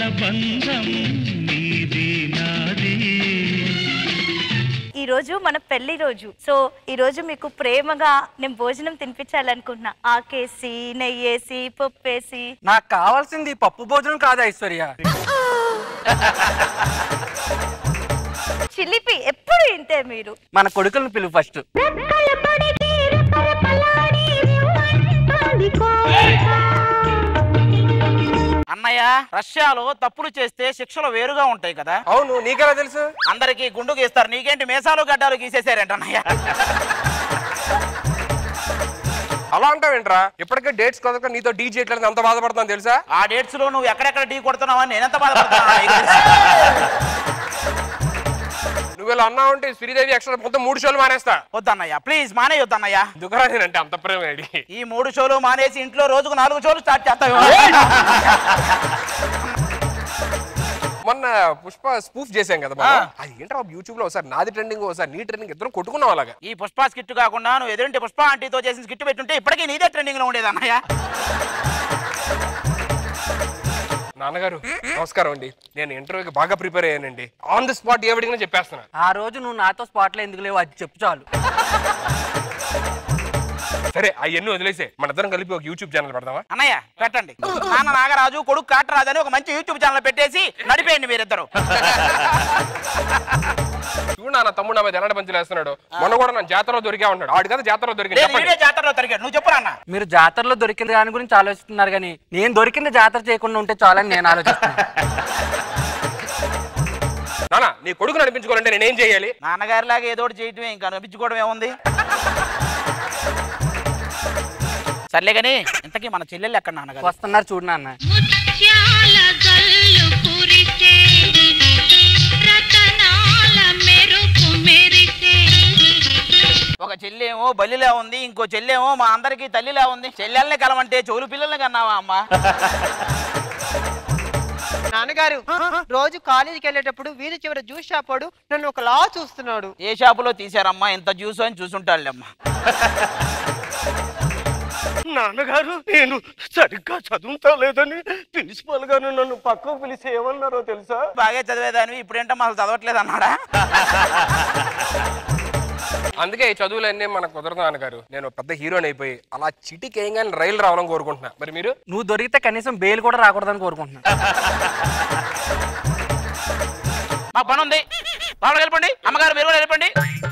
బంధం నీది నాది ఈ రోజు మన పెళ్లి రోజు సో ఈ రోజు మీకు ప్రేమగా నేను భోజనం తినిపించాలనుకుంటున్నా ఆకేసి నెయ్యేసి పప్పేసి నాకు కావాల్సింది పప్పు భోజనం కాదు ఐశ్వర్య చిలిపి ఎప్పుడు ఇంతే మీరు మన కొడుకులను పిలువు ఫస్ట్ అన్నయ్య రష్యాలో తప్పులు చేస్తే శిక్షలు వేరుగా ఉంటాయి కదా అవును నీకెలా తెలుసు అందరికి గుండు గీస్తారు నీకేంటి మేసాలు గడ్డాలు గీసేసారంట అన్నయ్య అలా అంటావేంట్రా ఇప్పటికే డేట్స్ కుదరక నీతో డీ చేయట్లేదు అంత బాధపడుతున్నాను తెలుసా ఆ డేట్స్ లో నువ్వు ఎక్కడెక్కడ ఢీ కొడుతున్నావు అని నేనెంత బాధపడుతున్నా నువ్వు ఇలా అన్నావు అంటే శ్రీదేవి ఎక్స్ట్రా మొత్తం మూడు షోలు మానేస్తా వద్దన్నయ్య ప్లీజ్ మానే వద్దన్నయ్య దుకాణం నేనంటే అంత ప్రేమ ఏడి. ఈ మూడు షోలు మానేసి ఇంట్లో రోజుకు నాలుగు షోలు స్టార్ట్ చేస్తావు మొన్న పుష్ప స్పూఫ్ చేశాం కదా బాబు. ఆ. అది ఏంట్రా యూట్యూబ్ లో ఒకసారి నాది ట్రెండింగ్ ఒకసారి నీ ట్రెండింగ్ ఇద్దరు కొట్టుకున్నాం అలాగా ఈ పుష్ప స్కిట్ కాకుండా నువ్వు ఎదురింటి పుష్ప ఆంటీతో చేసిన స్కిట్ పెట్టుంటే ఇప్పటికీ నీదే ట్రెండింగ్ లో ఉండేది అన్నయ్య నాన్నగారు నమస్కారం అండి నేను ఇంటర్వ్యూకి బాగా ప్రిపేర్ అయ్యానండి ఆన్ ది స్పాట్ ఏ అడిగినా చెప్పేస్తున్నా ఆ రోజు నువ్వు నాతో స్పాట్లో ఎందుకు లేవు అది చెప్పు చాలు సరే అవన్నీ వదిలేసే మన ఇద్దరం కలిపి ఒక యూట్యూబ్ ఛానల్ పెడదామా అన్నయ్య పెట్టండి నాన్న నాగరాజు కొడుకు కాటరాజు అని ఒక మంచి యూట్యూబ్ ఛానల్ పెట్టేసి నడిపేయండి మీరిద్దరు చూడు నా తమ్ముడు నా మీద ఎలాంటి పంచులు వేస్తున్నాడు మొన్న కూడా నా జాతరలో దొరికా ఉన్నాడు ఆడి కదా జాతరలో దొరికింది లేదు, చెప్పండి వీడే జాతరలో తిరిగాడు నువ్వు చెప్పు నాన్న మీరు జాతరలో దొరికిన దాని గురించి ఆలోచిస్తున్నారు కానీ నేను దొరికింది జాతర చేయకుండా ఉంటే చాలని నేను ఆలోచిస్తున్నాను నానా నీ కొడుకు నడిపించుకోవాలంటే నేనేం చేయాలి నాన్నగారి లాగా ఏదో ఒకటి చేయటమే ఇంకా నడిపించుకోవడం ఏముంది సర్లే కానీ ఇంతకీ మన చెల్లెళ్ళు ఎక్కడ నాన్నగారు వస్తున్నారు చూడు నాన్న ముత్యాల జల్లు కురిసే రతనాల మెరుపు మెరిసే ఒక చెల్లేమో బల్లిలా ఉంది ఇంకో చెల్లేమో మా అందరికి తల్లిలా ఉంది చెల్లెల్ని కలవంటే చెవులు పిల్లల్ని కన్నావా అమ్మా నాన్నగారు రోజు కాలేజీకి వెళ్ళేటప్పుడు వీధి చివర జ్యూస్ షాప్ వాడు నన్ను ఒకలా చూస్తున్నాడు ఏ షాపులో తీసారమ్మా ఇంత జ్యూస్ అని చూసుంటాళ్ళమ్మా నాన్నగారు నేను సరిగ్గా చదువుతా లేదని ప్రిన్సిపల్ గారు నన్ను పక్కకు పిలిచి ఏమన్నారో తెలుసా బాగా చదివేదానివి ఇప్పుడేంటమ్మా అసలు చదవట్లేదు అన్నాడా అందుకే ఈ చదువులన్నీ మనకు కుదరదు నాన్నగారు నేను పెద్ద హీరోని అయిపోయి అలా చిటికి ఏం కానీ రైలు రావాలని కోరుకుంటున్నా మరి మీరు నువ్వు దొరికితే కనీసం బెయిల్ కూడా రాకూడదని కోరుకుంటున్నాను మా పని ఉంది వాళ్ళు వెళ్ళిపోండి అమ్మగారు మీరు కూడా వెళ్ళిపోండి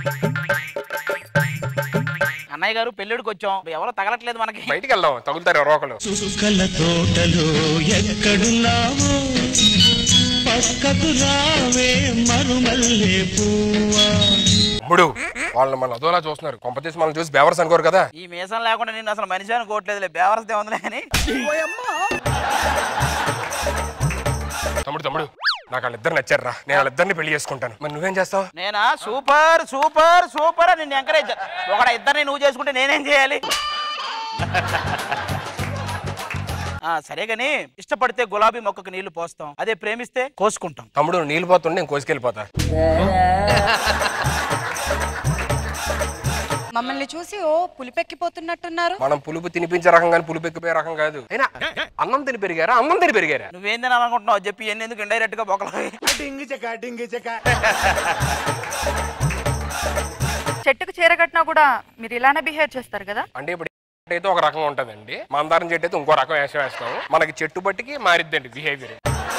అన్నయ్య గారు పెళ్ళిడికి వచ్చాం ఎవరో తగలట్లేదు మనకి బయటికి వెళ్దాం తగులుతారు ఎవరో ఒకరు చుక్కల తోటలో ఎక్కడున్నావో పక్కకు రావే మరుమల్లే పువ్వా తమ్ముడు వాళ్ళని మన అదోలా చూస్తున్నారు కొంపతీసి మనం చూసి బేవర్స్ అనుకోరు కదా ఈ మీసం లేకుండా నేను అసలు మనిషి అనుకోవట్లేదులే బేవరస్తే ఉందిలే కానీ తమ్ముడు తమ్ముడు నాకు వాళ్ళిద్దరు నచ్చారు రా నేను వాళ్ళిద్దరిని పెళ్లి చేసుకుంటాను మరి నువ్వేం చేస్తావు నేనా సూపర్ సూపర్ సూపర్ అని నిన్ను ఎంకరేజ్ ఒకడ ఇద్దరిని నువ్వు చేసుకుంటే నేనేం చేయాలి ఆ, సరే గాని ఇష్టపడితే గులాబీ మొక్కకు నీళ్లు పోస్తాం అదే ప్రేమిస్తే కోసుకుంటాం తమ్ముడు నువ్వు నీళ్ళు పోతుండే నేను కోసుకెళ్ళిపోతా మమ్మల్ని చూసి ఓ పులిపెక్కిపోతున్నట్టున్నారు మనం పులుపు తినిపించే రకం కానీ పులుపు ఎక్కిపోయే రకం కాదు అయినా అన్నం తిని పెరిగారా అన్నం తిని పెరిగారా నువ్వేం తినాలనుకుంటున్నావు చెప్పి ఎన్ని ఎందుకు ఇండైరెక్ట్ గా బొక్కలు చెట్టుకు చీర కట్టినా కూడా మీరు ఇలానే బిహేవ్ చేస్తారు కదా అంటే ఇప్పుడు అయితే ఒక రకం ఉంటదండి మందారం చెట్టు అయితే ఇంకో రకం వేషం వేస్తాము మనకి చెట్టు బట్టికి మారిద్దండి బిహేవియర్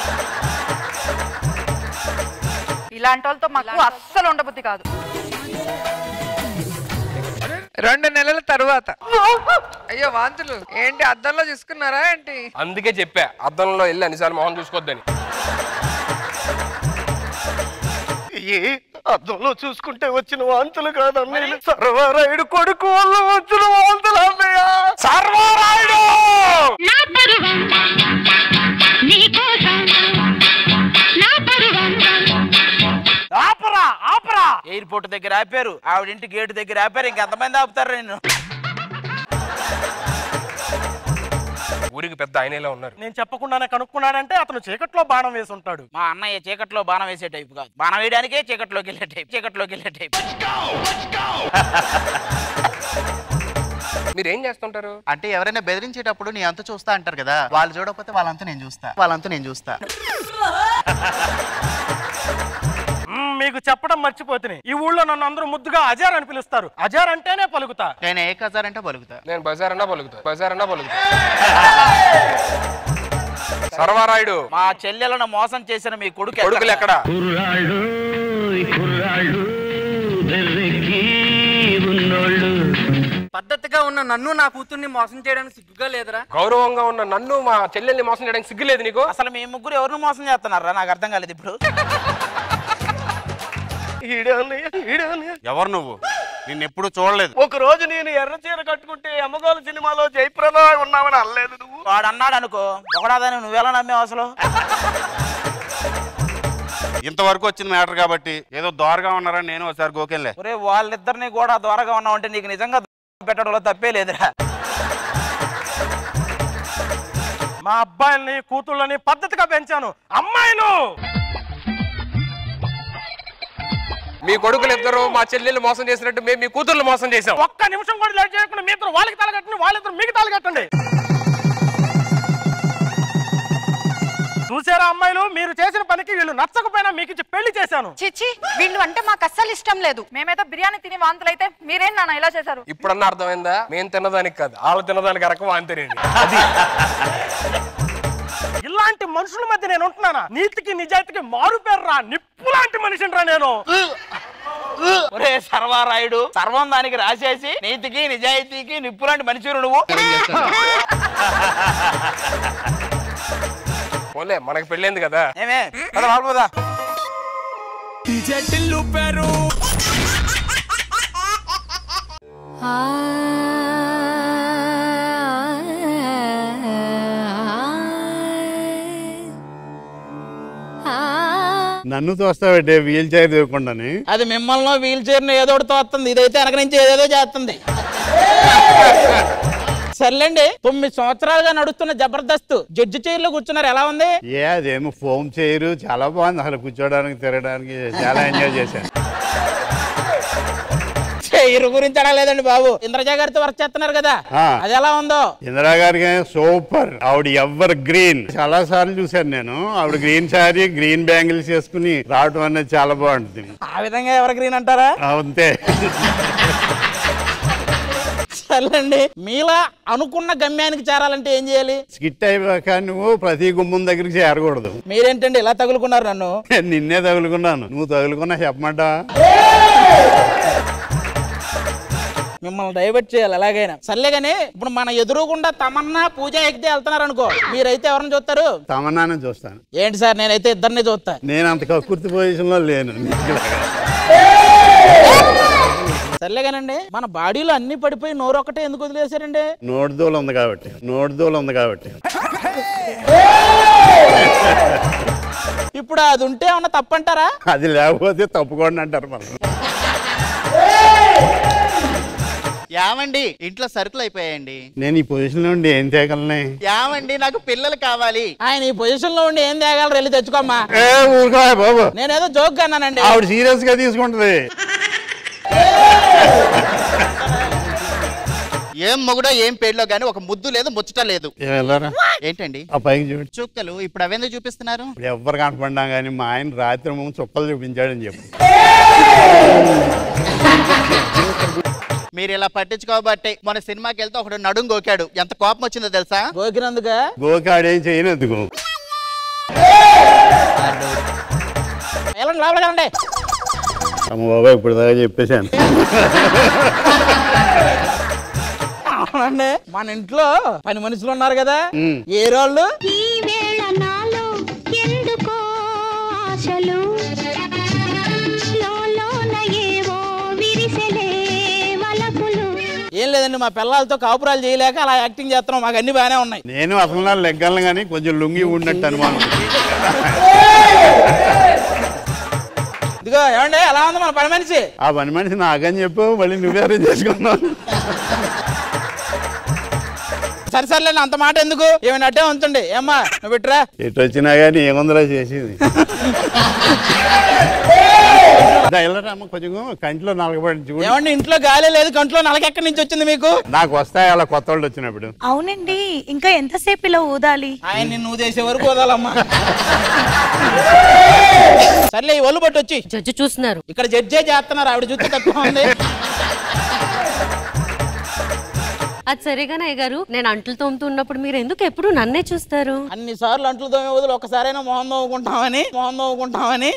ఇలాంటి వాళ్ళతో మాకు అస్సలు ఉండబుద్ధి కాదు రెండు నెలల తరువాత అయ్యో వాంతులు ఏంటి అద్దంలో చూసుకున్నారా ఏంటి అందుకే చెప్పా అద్దంలో వెళ్ళి అన్నిసార్లు మొహం చూసుకోవద్దని ఏ అద్దంలో చూసుకుంటే వచ్చిన వాంతులు కాదన్నయ్య సర్వారాయుడు కొడుకు వల్ల వచ్చిన వాంతులు అన్నయ్య సర్వరాయుడు నా పరువం నీకోసం నా పరువం ఆపరా ఆపరా ఎయిర్పోర్ట్ దగ్గర ఆపారు ఆవిడింటి గేట్ దగ్గర ఆపారు ఇంకెంతమంది ఆపుతారు నిన్ను ఊరికి పెద్ద ఆయనలా ఉన్నారు నేను చెప్పకుండానే కనుక్కున్నాడంటే అతను చీకట్లో బాణం వేసి ఉంటాడు మా అన్నయ్య చీకట్లో బాణం వేసే టైప్ కాదు బాణం వేయడానికే చీకట్లోకి వెళ్ళే టైప్ చీకట్లోకి వెళ్ళే టైప్ మీరు ఏం చేస్తుంటారు అంటే ఎవరైనా బెదిరించేటప్పుడు నీ అంత చూస్తా అంటారు కదా వాళ్ళు చూడకపోతే వాళ్ళంతా నేను చూస్తా వాళ్ళంతా నేను చూస్తా మ్మ్, మీకు చెప్పడం మర్చిపోతున్నాయి ఈ ఊళ్ళో నన్ను అందరూ ముద్దుగా అజార్ అని పిలుస్తారు అజార్ అంటేనే పలుకుతా నేను ఏ కజార్ అంటే పలుకుతా నేను బజార్ అన్నా పలుకుతా బజార్ అన్నా పలుకుతా సర్వారాయుడు మా చెల్లెలను మోసం చేసిన మీ కొడుకు కొడుకులు ఎక్కడ కుర్రాళ్ళు కుర్రాళ్ళు బెర్రెక్కి ఉన్నోళ్ళు పద్ధతిగా ఉన్న నన్ను నా కూతుర్ని మోసం చేయడానికి సిగ్గుగా లేదురా గౌరవంగా ఉన్న నన్ను మా చెల్లెల్ని మోసం చేయడానికి సిగ్గులేదు నీకు అసలు మీ ముగ్గురు ఎవరిని మోసం చేస్తున్నారా నాకు అర్థం కాలేదు ఇప్పుడు ఈడే అన్నయ్య, ఈడే అన్నయ్య. ఎవరు నువ్వు నిన్ను ఎప్పుడు చూడలేదు ఒక రోజు నేను ఎర్ర చీర కట్టుకుంటే అమ్మగోలు సినిమాలో జయప్రద ఉన్నావని అనలేదు నువ్వు వాడు అన్నాడు అనుకో ఒకడాదని నువ్వెలా నమ్మావు అసలు ఇంతవరకు వచ్చిన మ్యాటర్ కాబట్టి ఏదో దోరగా ఉన్నారని నేను ఒకసారి గోకెళ్ళే ఒరే వాళ్ళిద్దరిని కూడా దూరంగా ఉన్నావు అంటే నీకు నిజంగా పెట్టడంలో తప్పే లేదురా మా అబ్బాయిల్ని కూతుళ్ళని పద్ధతిగా పెంచాను అమ్మాయిలు మీ కొడుకులు ఇద్దరు మా చెల్లెల్ని మోసం చేసినట్టు మేము మీ కూతుర్లు మోసం చేసాం ఒక్క నిమిషం కూడా లేట్ చేయకుండా మీ ఇద్దరు వాళ్ళకి తలగట్టండి వాళ్ళిద్దరు మీకు తలగట్టండి చూసారా అమ్మాయిలు మీరు చేసిన పనికి వీళ్ళు నచ్చకపోయినా మీకు ఇచ్చి పెళ్లి చేశాను చిచ్చి వీళ్ళు అంటే మాకు అస్సలు ఇష్టం లేదు మేమైతే బిర్యానీ తిని వాంతులైతే మీరేం నాన్న ఇలా చేశారు ఇప్పుడన్నా అర్థమైందా మేము తిన్నదానికి కాదు వాళ్ళు తిన్నదానికి రకం అంతేనండి ఇలాంటి మనుషుల మధ్య నేను ఉంటున్నానా నీతికి నిజాయితీకి మారు పేర్రా నిప్పు లాంటి మనిషిని రా నేను ఒరే సర్వారాయుడు సర్వం దానికి రాసేసి నీతికి నిజాయితీకి నిప్పులాంటి మనిషి నువ్వు పోలే మనకి పెళ్ళైంది కదా ఏమే పద లోపలికి పోదా. నన్ను చూస్తావంటే వీల్ చైర్ తిరగకుండాని అది మిమ్మల్ని వీల్ చైర్ ఏదో ఒకటి తోస్తుంది ఇదైతే వెనక నుంచి ఏదేదో చేస్తుంది సర్లేండి తొమ్మిది సంవత్సరాలుగా నడుస్తున్న జబర్దస్త్ జడ్జి చైర్ లో కూర్చున్నారు ఎలా ఉంది ఏ అదేమో ఫోమ్ చైర్ చాలా బాగుంది అసలు కూర్చోడానికి తిరగడానికి చాలా ఎంజాయ్ చేశాను చైర్ గురించి అడగలేదండి బాబు ఇంద్రజ గారితో వర్క్ చేస్తున్నారు కదా ఆ. అది ఎలా ఉందో ఇందిరా గారికి సూపర్ ఆవిడ ఎవర్ గ్రీన్ చాలా సార్లు చూశాను నేను ఆవిడ గ్రీన్ శారీ గ్రీన్ బ్యాంగిల్స్ వేసుకుని రావటం అనేది చాలా బాగుంటుంది ఆ విధంగా ఎవరు గ్రీన్ అంటారా అంతే సర్లేండి మీలా అనుకున్న గమ్యానికి చేరాలంటే ఏం చేయాలి స్కిట్ అయిపోయాక నువ్వు ప్రతి గుమ్మం దగ్గరికి చేరకూడదు మీరేంటండి ఇలా తగులుకున్నారు నన్ను నిన్నే తగులుకున్నాను నువ్వు తగులుకున్నా చెప్పమంటా మిమ్మల్ని డైవర్ట్ చేయాలి ఎలాగైనా సర్లే కానీ ఇప్పుడు మన ఎదురుగుండా తమన్నా పూజ ఎక్కితే వెళ్తున్నారు అనుకో మీరైతే ఎవరిని చూస్తారు తమన్నానే చూస్తాను ఏంటి సార్ నేనైతే ఇద్దరిని చూస్తా నేను అంత కక్కుర్తి పొజిషన్ లో లేను సర్లే కానండి మన బాడీలో అన్ని పడిపోయి నోరు ఒకటే ఎందుకు వదిలేశారండి నోటిదోలు ఉంది కాబట్టి నోటిదోలు ఉంది కాబట్టి ఇప్పుడు అది ఉంటే ఏమన్నా తప్పంటారా అది లేకపోతే తప్పుకోండి అంటారు మనం యావండి ఇంట్లో సరుకులు అయిపోయాయండి నేను ఈ పొజిషన్ నుండి ఏం చేయగలనే యావండి నాకు పిల్లలు కావాలి ఆయన ఈ పొజిషన్ లో ఉండి ఏం తేగలరు వెళ్ళి తెచ్చుకోమ్మా ఏ ఊరుకో బాబు నేనేదో జోక్ అన్నానండి ఆవిడ సీరియస్ గా తీసుకుంటది ఏం మొగుడో ఏం పేడ్లో గానీ ఒక ముద్దు లేదు ముచ్చట లేదు ఏ వెళ్ళారా ఏంటండి ఆ పైకి చూడు చుక్కలు ఇప్పుడు అవెందుకు చూపిస్తున్నారు ఇప్పుడు ఎవ్వరు కనపడినా కానీ మా ఆయన రాత్రి ముందు చుక్కలు చూపించాడని చెప్పు మీరు ఇలా పట్టించుకోబట్టే మన సినిమాకి వెళ్తే ఒకడు నడుం గోకాడు ఎంత కోపం వచ్చిందో తెలుసా గోకినందుగా గోకాడేం చేయనందుకు వెళ్ళండి లోపలికి వెళ్ళండి అమ్మ బాబా ఇప్పుడు దాకా చెప్పేశాను అవునండి మన ఇంట్లో పని మనుషులు ఉన్నారు కదా ఉమ్. ఏ రోళ్ళు ఈ వేళ నాలో ఎందుకో ఆశలు లోలోన ఏవో విరిసెలే వలపులు ఏం లేదండి మా పిల్లలతో కాపురాలు చేయలేక అలా యాక్టింగ్ చేస్తున్నాం మాకు అన్ని బాగానే ఉన్నాయి నేను అసలు నా లెగ్గలను కానీ కొంచెం లుంగి ఉన్నట్టు అనుమానం ఇదిగో ఏమండి ఎలా ఉంది మన పని మనిషి ఆ పని మనిషి నాకని చెప్పు మళ్ళీ నువ్వే అరేంజ్ చేసుకున్నావు సరే సర్లేండి అంత మాట ఎందుకు ఏమైనా అట్టే ఉంచండి ఏమ్మా నువ్వు బిట్రా ఎటు వచ్చినా కానీ ఏముందిరా చేసేది వెళ్ళరామ్మ కొంచెం కంటిలో నలగబడి చూడు ఏమండి ఇంట్లో గాలి లేదు కంట్లో నలకెక్కడి నుంచి వచ్చింది మీకు నాకు వస్తాయి అలా కొత్త వాళ్ళు వచ్చినప్పుడు అవునండి ఇంకా ఎంతసేపు ఇలా ఊదాలి ఆయన నిన్ను చేసే వరకు వదాలమ్మా సర్లే ఈ ఒళ్ళు పట్టు వచ్చి జడ్జి చూస్తున్నారు ఇక్కడ జడ్జే చేస్తున్నారు ఆవిడ చూస్తే తక్కువ ఉంది అది సరేగానే అయ్య గారు నేను అంట్లు తోముతున్నప్పుడు మీరు ఎందుకు ఎప్పుడు నన్నే చూస్తారు అన్ని సార్లు అంట్లు తోమే వదిలి ఒకసారైనా మొహం తోముకుంటామని మొహం తోముకుంటామని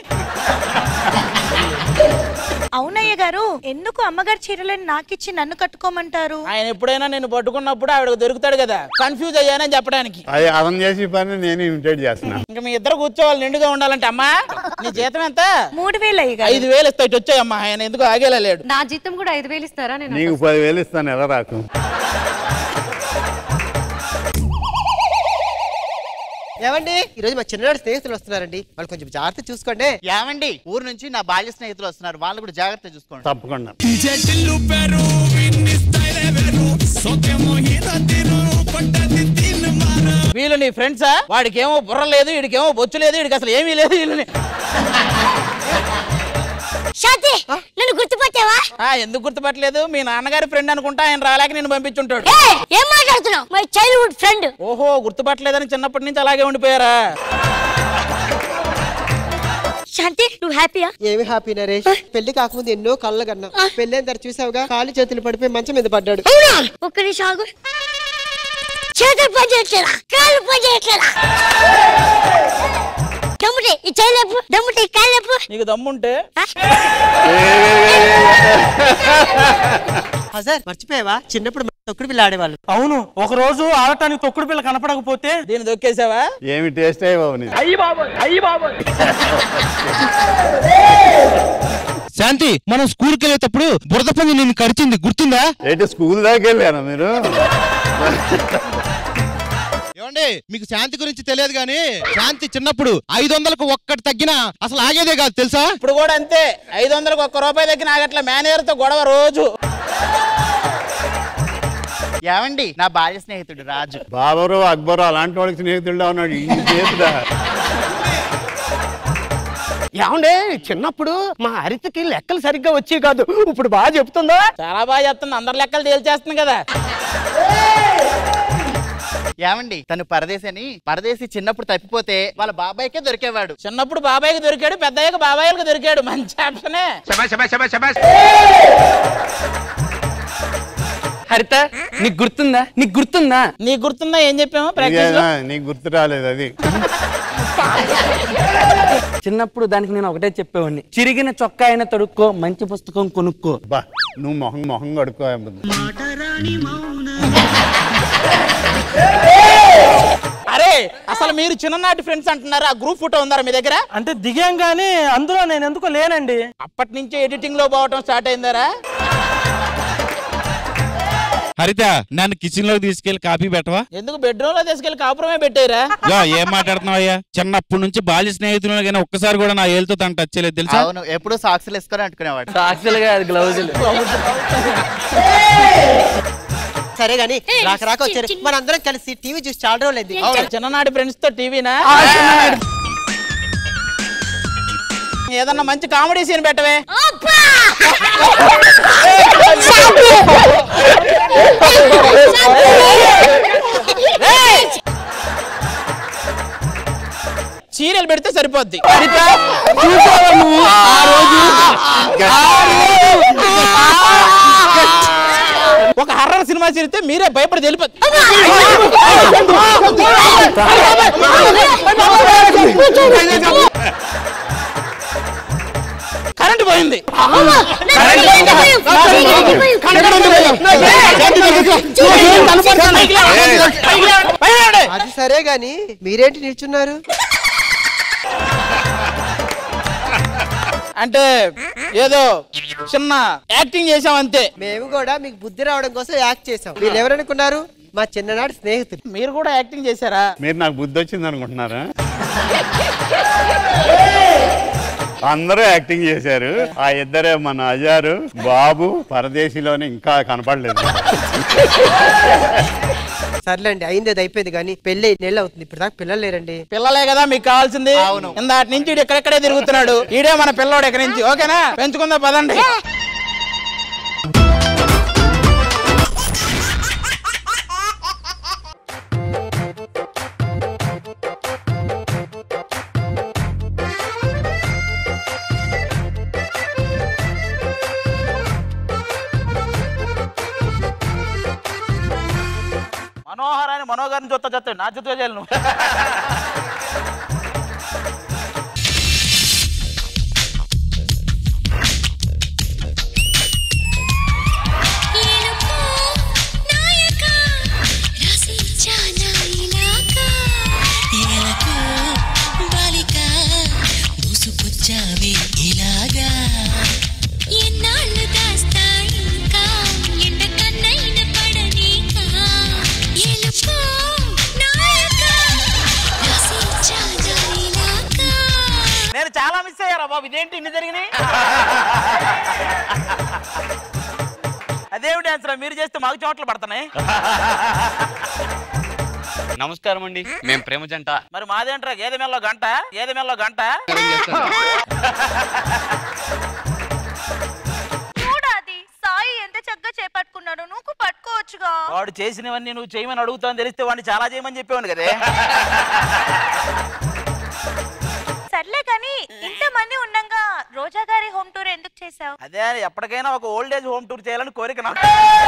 అవునయ్య గారు ఎందుకు అమ్మగారి చీరలను నాకిచ్చి నన్ను కట్టుకోమంటారు ఆయన ఎప్పుడైనా నేను పట్టుకున్నప్పుడు ఆవిడకు దొరుకుతాడు కదా కన్ఫ్యూజ్ అయ్యానని చెప్పడానికి అది అతను చేసే పని నేను ఇమిటేట్ చేస్తున్నా ఇంకా మీ ఇద్దరు కూర్చోవాలి నిండుగా ఉండాలంటే అమ్మా నీ జీతం ఎంత మూడు వేలు అయ్య గారు ఐదు వేలు ఇస్తాయి వచ్చాయమ్మా ఆయన ఎందుకు ఆగేలా లేడు నా జీతం కూడా ఐదు వేలు ఇస్తారా నేను నీకు పదివేలు ఇస్తాను ఎలా రాకు ఏమండి ఈ రోజు మా చిన్ననాడు స్నేహితులు వస్తున్నారండి వాళ్ళు కొంచెం జాగ్రత్త చూసుకోండి ఏమండి ఊరు నుంచి నా బాల్య స్నేహితులు వస్తున్నారు వాళ్ళు కూడా జాగ్రత్త చూసుకోండి తప్పకుండా వీళ్ళు నీ ఫ్రెండ్సా వాడికి ఏమో బుర్ర లేదు వీడికేమో బొచ్చు లేదు వీడికి అసలు ఏమీ లేదు వీళ్ళని శాంతి నన్ను గుర్తుపట్టావా ఆ, ఎందుకు గుర్తుపట్టలేదు మీ నాన్నగారి ఫ్రెండ్ అనుకుంటా ఆయన రాలేక నేను పంపించుంటాడు ఏయ్, ఏం మాట్లాడుతున్నావు మై చైల్డ్హుడ్ ఫ్రెండ్ ఓహో గుర్తుపట్టలేదని చిన్నప్పటి నుంచి అలాగే ఉండిపోయారా శాంతి నువ్వు హ్యాపీయా ఏమి హ్యాపీ నరేష్ పెళ్లి కాకముందు ఎన్నో కళ్ళ కన్నా పెళ్ళైన తర్వాత చూసావుగా కాలు చేతులు పడిపోయి మంచం మీద పడ్డాడు అవునా ఒక్క నిమిషం ఆగు చేతులు పని చేయట్లేదా కాళ్ళు పని చేయట్లేదా దమ్ముటి ఈ చేయలేపు దమ్ముటి ఈ కాళ్ళేపు నీకు దమ్ముంటే సార్ మర్చిపోయావా చిన్నప్పుడు మన తొక్కుడు పిల్ల ఆడేవాళ్ళు అవును ఒక రోజు ఆడటానికి తొక్కుడు పిల్ల కనపడకపోతే దీన్ని దొక్కేసావా ఏమి టేస్ట్ అయ్యి బాబు నీది. అయ్యి బాబు అయ్యి బాబు శాంతి మనం స్కూల్కి వెళ్ళేటప్పుడు బురద పంది నిన్ను కరిచింది గుర్తుందా ఏంటి స్కూల్ దాకా వెళ్ళారా మీరు ఏమండి మీకు శాంతి గురించి తెలియదు కానీ శాంతి చిన్నప్పుడు ఐదు వందలకు ఒక్కటి తగ్గినా అసలు ఆగేదే కాదు తెలుసా ఇప్పుడు కూడా అంతే ఐదు వందలకు ఒక్క రూపాయి దగ్గర ఆగట్ల మేనేజర్ తో గొడవ రోజు ఏమండి నా బాల్య స్నేహితుడు రాజు బాబరు అక్బరు అలాంటి వాళ్ళకి స్నేహితుడు ఉన్నాడు ఈ చేతుడా ఏమండే చిన్నప్పుడు మా హరితకి లెక్కలు సరిగ్గా వచ్చేవి కాదు ఇప్పుడు బాగా చెప్తుందా చాలా బాగా చెప్తుంది అందరి లెక్కలు తేల్చేస్తుంది కదా ఏమండి తను పరదేశి అని పరదేశి చిన్నప్పుడు తప్పిపోతే వాళ్ళ బాబాయ్కే దొరికేవాడు చిన్నప్పుడు బాబాయ్కి దొరికాడు పెద్దయ్యకి బాబాయ్కి దొరికాడు మంచి ఆప్షనే హరిత నీకు గుర్తుందా నీకు గుర్తుందా నీకు గుర్తుందా ఏం చెప్పాము ప్రాక్టీస్ లో ఇదేనా? నీకు గుర్తు రాలేదు అది చిన్నప్పుడు దానికి నేను ఒకటే చెప్పేవాడిని చిరిగిన చొక్కా అయినా తొడుక్కో మంచి పుస్తకం కొనుక్కో బా నువ్వు మొహం మొహం కడుక్కో అరే అసలు మీరు చిన్ననాటి ఫ్రెండ్స్ అంటున్నారు ఆ గ్రూప్ ఫోటో ఉందారా మీ దగ్గర అంటే దిగాం గానీ అందులో నేను ఎందుకో లేనండి అప్పటి నుంచే ఎడిటింగ్ లో పోవటం స్టార్ట్ అయిందారా హరిత నన్ను కిచెన్ లోకి తీసుకెళ్లి కాఫీ పెట్టవా ఎందుకు బెడ్రూమ్ లో తీసుకెళ్లి కాపురమే పెట్టారా యా, ఏం మాట్లాడుతున్నావు అయ్యా చిన్నప్పటి నుంచి బాల్య స్నేహితులు కానీ ఒక్కసారి కూడా నా ఏళ్ళతో తను టచ్ చేయలేదు తెలుసా అవును ఎప్పుడు సాక్సులు వేసుకొని అంటుకునేవాడు సాక్షులుగా అది గ్లౌజులు సరే గాని రాక రాక వచ్చారు మనందరం కలిసి టీవీ చూసి చాలా రోజులైంది అవును, చిన్ననాటి ఫ్రెండ్స్ తో టీవీనా ఏదన్నా మంచి కామెడీ సీన్ పెట్టవే సీరియల్ పెడితే సరిపోద్ది చూసావా నువ్వు ఆ రోజు ఒక హర్రర్ సినిమా చేరితే మీరే భయపడి తెలిపదు కరెంట్ పోయింది అది సరే గాని మీరేంటి నిల్చున్నారు అంటే ఏదో చిన్న యాక్టింగ్ చేసాం అంతే మేము కూడా మీకు బుద్ధి రావడం కోసం యాక్ట్ చేసాం మీరు ఎవరనుకున్నారు మా చిన్ననాటి స్నేహితులు మీరు కూడా యాక్టింగ్ చేశారా మీరు నాకు బుద్ధి వచ్చింది అనుకుంటున్నారా అందరూ యాక్టింగ్ చేశారు ఆ ఇద్దరే మన అజారు బాబు పరదేశీలోనే ఇంకా కనపడలేదు సర్లేండి అయింది అది అయిపోయింది కానీ పెళ్లి నెల అవుతుంది ఇప్పుడు దాకా పిల్లలు లేరండి పిల్లలే కదా మీకు కావాల్సింది ఇందాటి నుంచి ఈడు ఎక్కడెక్కడే తిరుగుతున్నాడు ఈడే మన పిల్లోడు ఇక్కడి నుంచి ఓకేనా పెంచుకుందా పదండి మనోహరాన్ని మనోహరాన్ని చూస్తా చెప్తాడు నా చూస్తా చేయాలి నువ్వు దూసుకొచ్చావి ఇలాగా ఎన్నాళ్ళు దాస్తా ఇంకా ఎండ కన్నైన పడనీకా ఎలుకో నాయకా రాసిచ్చానా ఇలాగా నేను చాలా మిస్ అయ్యారా బాబు ఇదేంటి ఇన్ని జరిగినాయి అదేమిటి ఆన్సర్ మీరు చేస్తే మాకు చోట్ల పడుతున్నాయి నమస్కారం అండి మేము ప్రేమ జంట మరి మాదేంట్రా గేదె మెల్లో గంట గేదె మెల్లో గంట చూడాది సాయి ఎంత చక్కగా చేపట్టుకున్నాడు నువ్వు పట్టుకోవచ్చుగా వాడు చేసినవన్నీ నువ్వు చేయమని అడుగుతావు తెలిస్తే వాడిని చాలా చేయమని చెప్పేవాడు కదే సర్లే కానీ ఇంతమంది ఉండంగా రోజా గారి హోమ్ టూర్ ఎందుకు చేసావు అదే ఎప్పటికైనా ఒక ఓల్డ్ ఏజ్ హోమ్ టూర్ చేయాలని కోరిక నాకు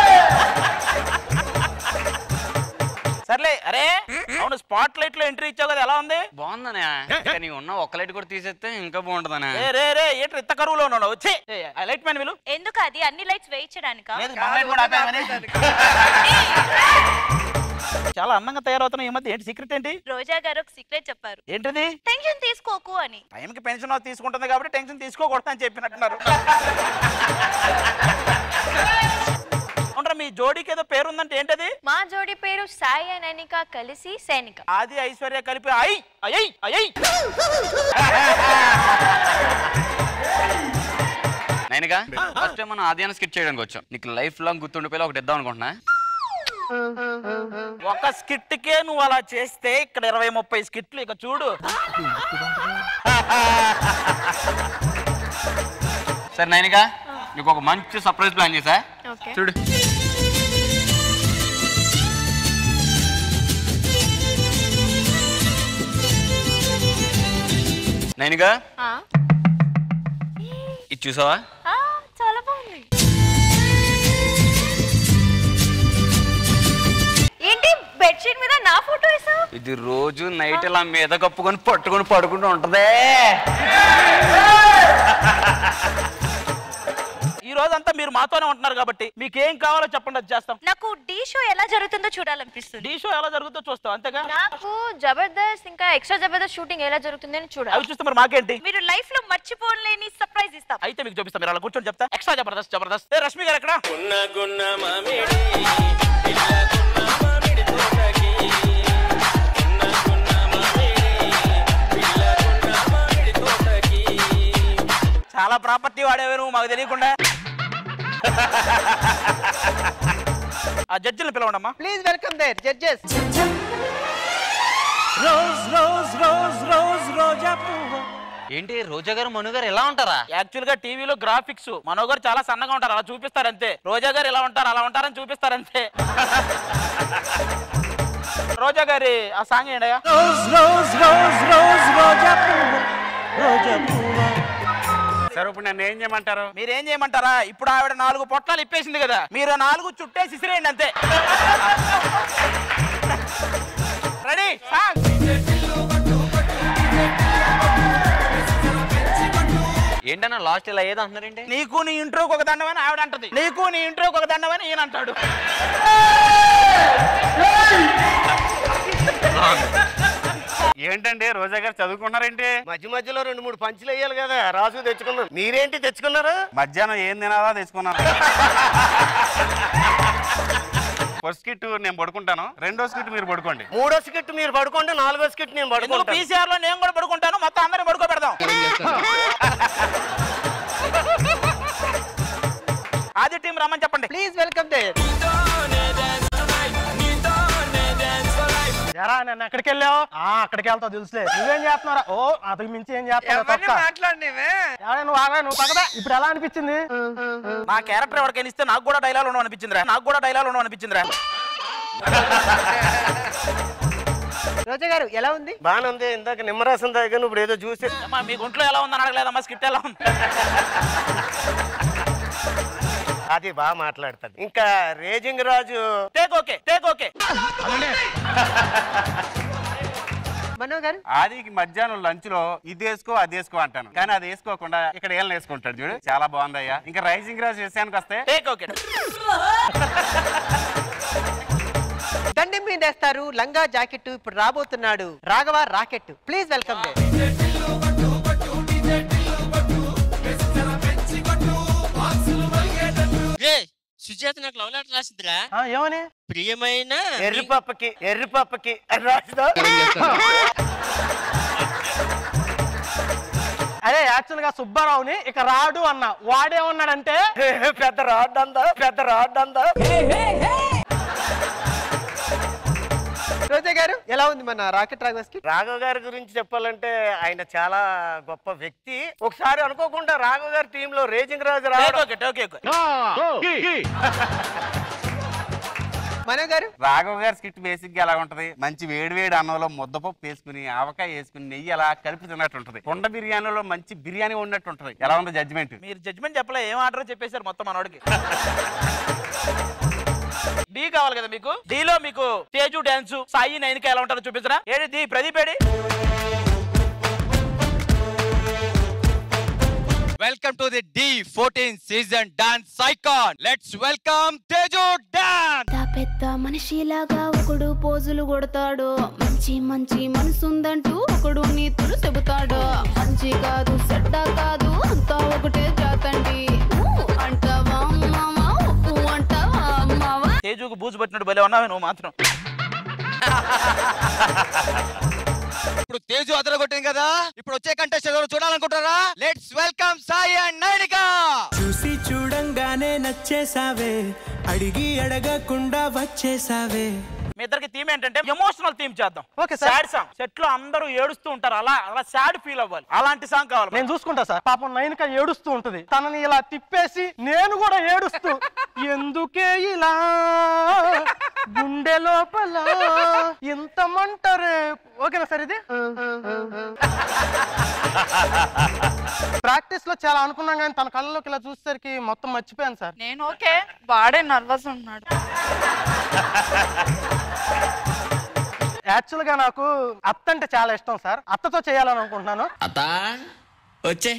సర్లే అరే అవును స్పాట్ లైట్ లో ఎంట్రీ ఇచ్చావు కదా ఎలా ఉంది బాగుందనే కానీ ఉన్న ఒక్క లైట్ కూడా తీసేస్తే ఇంకా బాగుంటుందనే ఏ రే రే ఏంటి ఇంత కరువులో ఉన్నావు వచ్చి ఏ, ఆ లైట్ మ్యాన్ విలు ఎందుకు అది అన్ని లైట్స్ వేయించడానికా లేదు, మన లైట్ కూడా ఆపేమని. చాలా అందంగా తయారవుతున్నావు ఈ మధ్య ఏంటి సీక్రెట్ ఏంటి రోజా గారు ఒక సీక్రెట్ చెప్పారు ఏంటిది టెన్షన్ తీసుకోకు అని టైంకి పెన్షన్ తీసుకుంటుంది కాబట్టి టెన్షన్ తీసుకోకూడదు అని చెప్పినట్టున్నారు అవునరా మీ జోడీకి ఏదో పేరుందంటే ఏంటది మా జోడి పేరు సాయి అండ్ అనిక కలిసి సైనిక ఆది ఐశ్వర్య కలిపి ఐ అయ్యి అయ్యి నేనుగా ఫస్ట్ టైం మనం ఆద్యాన్ని స్కిట్ చేయడానికి వచ్చాం నీకు లైఫ్ లాంగ్ గుర్తుండిపోయి ఒకటి ఇద్దాం అనుకుంటున్నా ఒక స్కిట్ కే నువ్వు అలా చేస్తే ఇక్కడ ఇరవై ముప్పై స్కిట్లు ఇక చూడు సరే నైనిగా నీకు ఒక మంచి సర్ప్రైజ్ ప్లాన్ చేసా ఓకే చూడు నైనిగా ఇది చూసావా చాలా బాగుంది ఏంటి బెడ్షీట్ మీద నా ఫోటో వేసావు ఇది రోజు నైట్ ఇలా మీద కప్పుకొని పట్టుకొని పడుకుంటూ ఉంటదే ఈ రోజంతా మీరు మాతోనే ఉంటున్నారు కాబట్టి మీకు ఏం కావాలో చెప్పండి అది చేస్తాం నాకు డీ షో ఎలా జరుగుతుందో చూడాలనిపిస్తుంది డీ షో ఎలా జరుగుతుందో చూస్తాం అంతేగా నాకు జబర్దస్త్ ఇంకా ఎక్స్ట్రా జబర్దస్త్ షూటింగ్ ఎలా జరుగుతుందని చూడాలి అవి చూస్తే మరి మాకేంటి మీరు లైఫ్ లో మర్చిపోలేని సర్ప్రైజ్ ఇస్తాం అయితే మీకు చూపిస్తాం మీరు అలా కూర్చొని చెప్తా ఎక్స్ట్రా జబర్దస్త్ జబర్దస్త్ ఏ, రష్మి గారు ఎక్కడ చాలా ప్రాపర్టీ వాడేవే నువ్వు మాకు తెలియకుండా ఆ జడ్జిని పిలవండమ్మా please welcome there judges rose rose rose rose రోజా పువ్వు ఏంటి రోజా గారు మను గారు ఎలా ఉంటారా యాక్చువల్ గా టీవీలో గ్రాఫిక్స్ మనో గారు చాలా సన్నగా ఉంటారు అలా చూపిస్తారు అంతే రోజా గారు ఇలా ఉంటారు అలా ఉంటారని చూపిస్తారు అంతే రోజా గారి ఆ సాంగ్ ఏంటయ్యా రోజ్ రోజ్ రోజ్ రోజ్ రోజా పువ్వు రోజా పువ్వు సరే ఇప్పుడు నన్ను ఏం చేయమంటారు మీరేం చేయమంటారా ఇప్పుడు ఆవిడ నాలుగు పొట్లాలు ఇప్పేసింది కదా మీరు నాలుగు చుట్టేసి ఇసిరేయండి అంతే రెడీ సాంగ్ ఏంటన్నా లాస్ట్ ఇలా ఏదో అంటున్నారేంటి నీకు నీ ఇంట్రోకి ఒక దండమని ఆవిడ అంటది నీకు నీ ఇంట్రోకి ఒక దండమని ఈయన అంటాడు ఏంటండి రోజా గారు చదువుకున్నారేంటి మధ్య మధ్యలో రెండు మూడు పంచులు వేయాలి కదా రాసు తెచ్చుకున్నాం మీరేంటి తెచ్చుకున్నారా మధ్యాహ్నం ఏం తినాలా తెచ్చుకున్నాను ఫస్ట్ కిట్ నేను పడుకుంటాను రెండో స్కిట్ మీరు పడుకోండి మూడో స్కిట్ మీరు పడుకోండి నాలుగో స్కిట్ నేను ఎందుకు పడుకుంటాను పీసీఆర్ లో నేను కూడా పడుకుంటాను మొత్తం అందరం పడుకో పెడదాం ఆది టీం రమ్మని చెప్పండి ప్లీజ్ వెల్కమ్ దేర్ నన్ను ఎక్కడికి వెళ్ళావు ఆ అక్కడికి వెళ్తావు తెలుసులే నువ్వేం చేస్తున్నారా ఓ అతనికి మించి ఏం చేస్తున్నావు ఎవరిని తొక్క. మాట్లాడినవే ఎవరే నువ్వు ఆగా నువ్వు పక్కదా ఇప్పుడు ఎలా అనిపించింది నా క్యారెక్టర్ ఎవరికైనా ఇస్తే నాకు కూడా డైలాగ్ ఉండవు అనిపించిందిరా నాకు కూడా డైలాగ్ ఉండవు అనిపించిందిరా రోజా గారు ఎలా ఉంది బాగానే ఉంది ఇందాక నిమ్మరసం తాగాను ఇప్పుడు ఏదో చూసి అమ్మా మీ గుంట్లో ఎలా ఉందని అడగలేదమ్మా స్క్రిప్ట్ ఎలా ఉంది అది బాగా మాట్లాడుతుంది ఇంకా raging Raju take okay take okay Mano garu ఆదికి మధ్యాహ్నం లంచ్ లో ఇది వేసుకో అది వేసుకో అంటాను కానీ అది వేసుకోకుండా ఇక్కడ ఏం వేసుకుంటాడు చూడు చాలా బాగుందయ్యా ఇంకా రైసింగ్ రాజ్ విషయానికి వస్తే టేక్ ఓకే దండం మీద వేస్తారు లంగా జాకెట్ ఇప్పుడు రాబోతున్నాడు Raghava rocket please welcome the Sujatha నాకు లవ్ లెటర్ రాసిందిరా ఏమని ప్రియమైన ఎర్రి పప్పకి ఎర్రి పప్పకి అని రాసిందా అరే యాక్చువల్ గా సుబ్బారావుని ఇక రాడు అన్న వాడేమన్నాడంటే పెద్ద రాడ్ అందా పెద్ద రాడ్ అందా రోజా గారు ఎలా ఉంది మన రాకెట్ రాఘవస్ కి రాఘవ గారి గురించి చెప్పాలంటే ఆయన చాలా గొప్ప వ్యక్తి ఒకసారి అనుకోకుండా రాఘవ గారి టీమ్ లో రేజింగ్ రాజు రావడం మనో గారు రాఘవ గారి స్కిట్ బేసిక్ గా ఎలా ఉంటది మంచి వేడి వేడి అన్నంలో ముద్దపప్పు వేసుకుని ఆవకాయ వేసుకుని నెయ్యి అలా కలిపి తిన్నట్టు ఉంటది కొండ బిర్యానీలో మంచి బిర్యానీ ఉన్నట్టు ఉంటది ఎలా ఉంది జడ్జిమెంట్ మీరు జడ్జ్మెంట్ చెప్పలే ఏం ఆర్డర్ చెప్పేశారు మొత్తం మనోడికి డి కావాలి కదా మీకు D లో మీకు తేజు డాన్స్ సాయి నైన్కి ఎలా ఉంటారో చూపించరా ఏడి ది ప్రదీప్ ఏడి welcome to the D fourteen season dance icon let's welcome Teju dance పెద్ద పెద్ద మనిషిలాగా ఒకడు పోజులు కొడతాడు మంచి మంచి మనసుందంటూ ఒకడు నీతులు చెబుతాడు మంచి కాదు చెడ్డ కాదు అంతా ఒకటే జాతండి ఊ అంటావా మావా ఊ అంటావా మావా తేజుకు బూజు పట్టినట్టు భలే ఉన్నావు నువ్వు మాత్రం ఇప్పుడు తేజు అదరగొట్టింది కదా ఇప్పుడు వచ్చే కంటెస్టెంట్ ఎవరు చూడాలనుకుంటారా let's welcome Sai and Nainika చూసి చూడంగానే నచ్చేసావే అడిగి అడగకుండా వచ్చేసావే మీ ఇద్దరికి థీమ్ ఏంటంటే ఎమోషనల్ థీమ్ చేద్దాం okay sir. Sad song set లో అందరూ ఏడుస్తూ ఉంటారు అలా అలా సాడ్ ఫీల్ అవ్వాలి అలాంటి సాంగ్ కావాలి నేను చూసుకుంటా సార్ పాపం నైన్క ఏడుస్తూ ఉంటది తనని ఇలా తిప్పేసి నేను కూడా ఏడుస్తూ ఎందుకే ఇలా గుండె లోపల ఎంత మంటరే ఓకేనా సార్ ఇది ప్రాక్టీస్ లో చాలా అనుకున్నాం కానీ తన కళ్ళలోకి ఇలా చూసేసరికి మొత్తం మర్చిపోయాను సార్ నేను ఓకే వాడే నర్వస్ ఉన్నాడు యాక్చువల్ గా నాకు అత్త అంటే చాలా ఇష్టం సార్ అత్తతో చేయాలని అనుకుంటున్నాను అత్త వచ్చే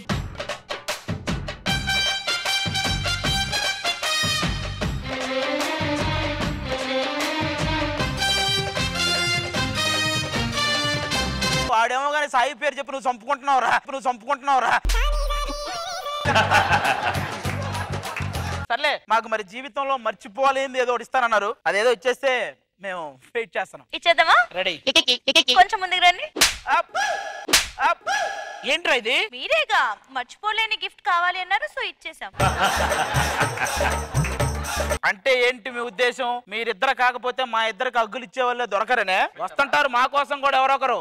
వాడేమో కానీ సాయి పేరు చెప్పి నువ్వు చంపుకుంటున్నావురా నువ్వు చంపుకుంటున్నావురా సర్లే మాకు మరి జీవితంలో మర్చిపోలేనిది ఏదో ఒకటి ఇస్తానన్నారు అదేదో ఇచ్చేస్తే మేము వెయిట్ చేస్తున్నాం ఇచ్చేద్దామా రెడీ కొంచెం ముందుకు రండి ఏంట్రా ఇది మీరేగా మర్చిపోలేని గిఫ్ట్ కావాలి అన్నారు సో ఇచ్చేసాం అంటే ఏంటి మీ ఉద్దేశం మీరిద్దరు కాకపోతే మా ఇద్దరికి అగ్గులు ఇచ్చే వాళ్ళే దొరకరనే వస్తుంటారు మా కోసం కూడా ఎవరొకరు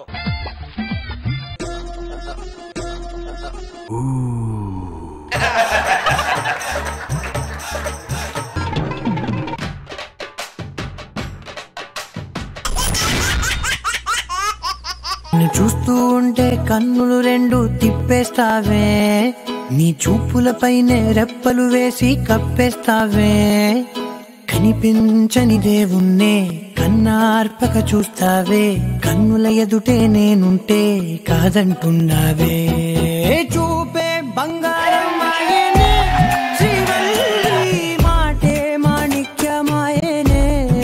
ని చూస్తూ ఉంటే కన్నులు రెండు తిప్పేస్తావే నీ చూపులపైనే రెప్పలు వేసి కప్పేస్తావే కనిపించని దేవుణ్ణే కన్నార్పక చూస్తావే కన్నుల ఎదుటే నేనుంటే కాదంటున్నావే చూపే బంగారం మాయనే శ్రీవల్లి మాటే మాణిక్యమాయనే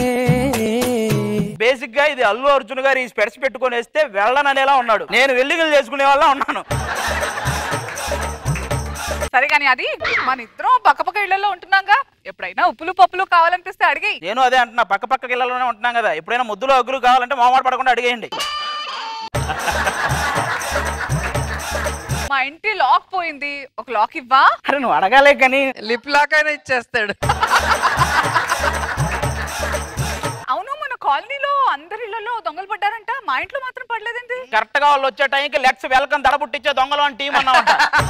బేసిక్ గా ఇది అల్లు అర్జున్ గారు ఈ స్పెట్స్ పెట్టుకొని వేస్తే వెళ్ళననేలా ఉన్నాడు నేను వెల్లిగలు చేసుకునే వాళ్ళ ఉన్నాను సరే కానీ అది మన ఇద్దరం పక్క పక్క ఇళ్లలో ఉంటున్నాగా ఎప్పుడైనా ఉప్పులు పప్పులు కావాలనిపిస్తే అడిగి నేను అదే అంటున్నా పక్క పక్క ఇళ్లలోనే ఉంటున్నాం కదా ఎప్పుడైనా ముద్దులు అగ్గులు కావాలంటే మొహమాట పడకుండా అడిగేయండి మా ఇంటి లాక్ పోయింది ఒక లాక్ ఇవ్వా అరే నువ్వు అడగాలే కానీ లిప్ లాక్ అయినా ఇచ్చేస్తాడు అవును మన కాలనీలో అందరి ఇళ్లలో దొంగలు పడ్డారంట మా ఇంట్లో మాత్రం పడలేదండి కరెక్ట్ గా వాళ్ళు వచ్చే టైంకి లెట్స్ వెల్కమ్ దడ పుట్టించే దొంగలు అని టీం అన్నామంట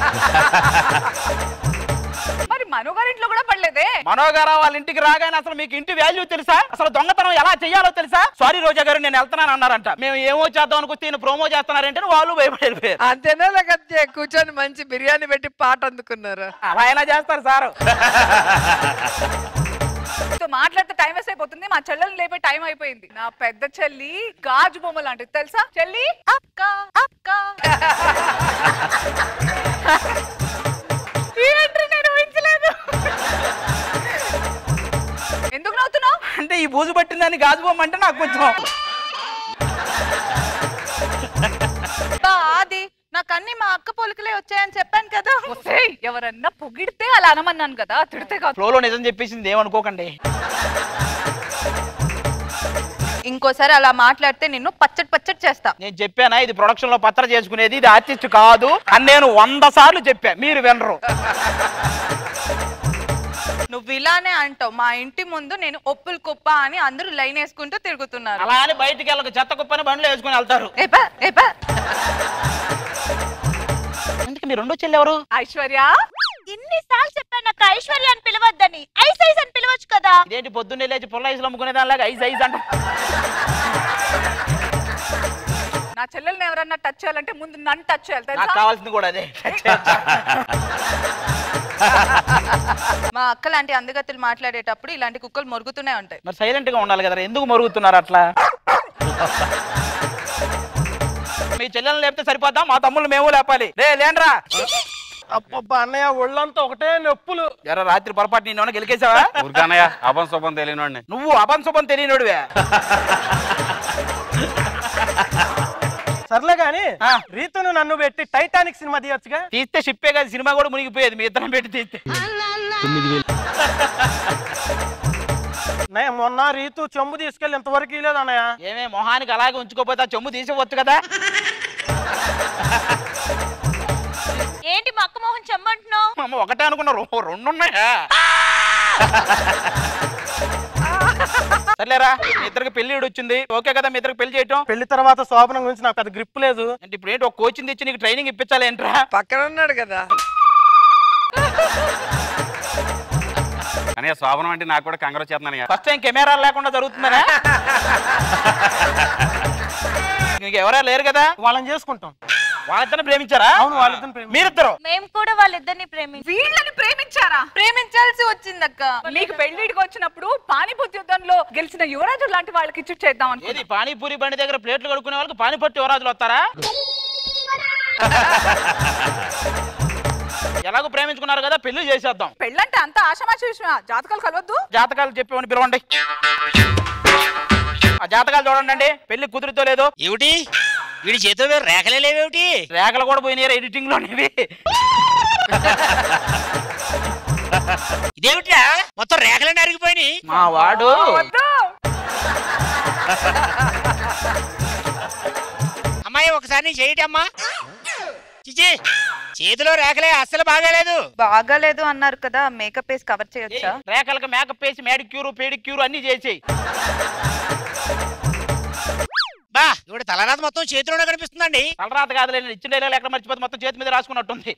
మరి మనో గారి ఇంట్లో కూడా పడలేదే మనోగారా వాళ్ళ ఇంటికి రాగానే అసలు మీకు ఇంటి వాల్యూ తెలుసా అసలు దొంగతనం ఎలా చెయ్యాలో తెలుసా సారీ రోజా గారు నేను వెళ్తున్నాను అన్నారంట మేము ఏమో చేద్దాం అనుకుంటే ఈయన ప్రోమో చేస్తున్నారంటే వాళ్ళు భయపడి వెళ్ళిపోయారు అంతేనా లేకపోతే కూర్చొని మంచి బిర్యానీ పెట్టి పాట అందుకున్నారు అలా అయినా చేస్తారు సారు మీతో మాట్లాడితే టైం వేస్ట్ అయిపోతుంది మా చెల్లెలు లేపే టైం అయిపోయింది నా పెద్ద చెల్లి గాజు బొమ్మ లాంటిది తెలుసా చెల్లి అక్క అక్క ఈ entry నేను ఊహించలేదు ఎందుకు నవ్వుతున్నావు అంటే ఈ బూజు పట్టిందని గాజు బొమ్మ అంటే నాకు కొంచెం అది నాకు అన్ని మా అక్క పోలికలే వచ్చాయని చెప్పాను కదా ఒసేయ్, ఎవరన్నా పొగిడితే అలా అనమన్నాను కదా తిడితే కాదు ఫ్లోలో నిజం చెప్పేసింది ఏమనుకోకండి ఇంకోసారి అలా మాట్లాడితే నిన్ను పచ్చడి పచ్చడి చేస్తా నేను చెప్పానా ఇది ప్రొడక్షన్ లో పత్ర చేసుకునేది ఇది ఆర్టిస్ట్ కాదు అని నేను వంద సార్లు చెప్పా మీరు వినరు నువ్వు ఇలానే అంటావు మా ఇంటి ముందు నేను ఒప్పులు కుప్ప అని అందరూ లైన్ వేసుకుంటూ తిరుగుతున్నారు అలా అని బయటికి వెళ్ళక చెత్త కుప్పని బండ్లు వేసుకుని వెళ్తారు ఏపా ఏపా అందుకే మీ రెండో చెల్లి ఎవరు ఐశ్వర్య ఇన్నిసార్లు చెప్పాను నాకు ఐశ్వర్య అని పిలవద్దని ఐస్ ఐస్ అని పిలవచ్చు కదా ఇదేంటి పొద్దున్నే లేచి పుల్ల ఐసులు అమ్ముకునే దానిలాగా ఐస్ ఐస్ అంట నా చెల్లెల్ని ఎవరన్నా టచ్ చేయాలంటే ముందు నన్ను టచ్ చేయాలి నాకు తెలుసా కావాల్సింది కూడా అదే మా అక్క లాంటి అందగతులు మాట్లాడేటప్పుడు ఇలాంటి కుక్కలు మొరుగుతూనే ఉంటాయి మరి సైలెంట్ గా ఉండాలి కదా ఎందుకు మరుగుతున్నారు అట్లా మీ చెల్లెల్ని లేపితే సరిపోద్దా మా తమ్ముళ్ళు మేము లేపాలి రే లేండ్రా అబ్బబ్బా అన్నయ్య ఒళ్ళంతా ఒకటే నొప్పులు ఎరా రాత్రి పొరపాటు నేను గెలికేసావా ఊరికన్నయ్య అభం శుభం తెలియనండి నువ్వు అభం శుభం తెలియనుడివే సర్లే గాని రీతును నన్ను పెట్టి టైటానిక్ సినిమా తీయొచ్చుగా తీస్తే షిప్పే కాదు సినిమా కూడా మునిగిపోయేది మీ ఇద్దరం పెట్టి తీస్తే అన్నయ్య మొన్న రీతు చెంబు తీసుకెళ్ళి ఇంతవరకు ఇలేదు అన్నయ్య ఏమే మొహానికి అలాగే ఉంచుకోపోతే ఆ చెమ్ము తీసేవచ్చు కదా ఏంటి మా అక్క మోహన్ చెమ్మంటున్నావు అమ్మ ఒకటే అనుకున్నా రో- రెండు ఉన్నాయా సర్లేరా మీ ఇద్దరికి పెళ్లి వచ్చింది ఓకే కదా మీ ఇద్దరికి పెళ్లి చేయటం పెళ్లి తర్వాత శోభనం గురించి నాకు పెద్ద గ్రిప్ లేదు అంటే ఇప్పుడు ఏంటి ఒక కోచింగ్ తెచ్చి నీకు ట్రైనింగ్ ఇప్పించాలి ఏంట్రా పక్కన ఉన్నాడు కదా అన్నయ్య శోభనం అంటే నాకు కూడా కంగారు చేస్తున్నానయ్య ఫస్ట్ టైం కెమెరా లేకుండా జరుగుతుందనా మీకు ఎవరా లేరు కదా వాళ్ళని చేసుకుంటాం వాళ్ళిద్దరిని ప్రేమించారా అవును వాళ్ళిద్దరిని ప్రేమించాం. మీరిద్దరు మేము కూడా వాళ్ళిద్దరిని ప్రేమి వీళ్ళని ప్రేమించారా ప్రేమించాల్సి వచ్చిందక్క మీకు పెళ్లిడికి వచ్చినప్పుడు పానీపూతి యుద్ధంలో గెలిచిన యువరాజు లాంటి వాళ్ళకి ఇచ్చి చేద్దాం అనుకున్నా. ఏది పానీపూరి బండి దగ్గర ప్లేట్లు కడుక్కునే వాళ్ళకి పానీపట్టు యువరాజులు వస్తారా ఎలాగో ప్రేమించుకున్నారు కదా పెళ్లి చేసేద్దాం పెళ్ళంటే అంత ఆశమాష విషయమా జాతకాలు కలవద్దు జాతకాలు చెప్పేమని పిలవండి ఆ జాతకాలు చూడండి పెళ్లి కుదురుతో లేదు ఏమిటి వీడి చేతిలో వేరే రేఖలే లేవేమిటి రేఖలు కూడా పోయినాయి ఎడిటింగ్ లోనివి ఇదేమిట్రా మొత్తం రేఖలన్నీ అరిగిపోయినాయి మా వాడు అమ్మాయి ఒకసారి నీ చేయటమ్మా చిచి చేతిలో రేఖలే అస్సలు బాగాలేదు బాగాలేదు అన్నారు కదా మేకప్ వేసి కవర్ చేయొచ్చా రేఖలకు మేకప్ వేసి మేడిక్యూర్ పేడిక్యూర్ అన్ని చేసేయి బా ఇవిడ తలరాత మొత్తం చేతిలోనే కనిపిస్తుందండి తలరాత కాదులే నేను ఇచ్చిన డైలాగ్ ఎక్కడ మర్చిపోతే మొత్తం చేతి మీద రాసుకున్నట్టుంది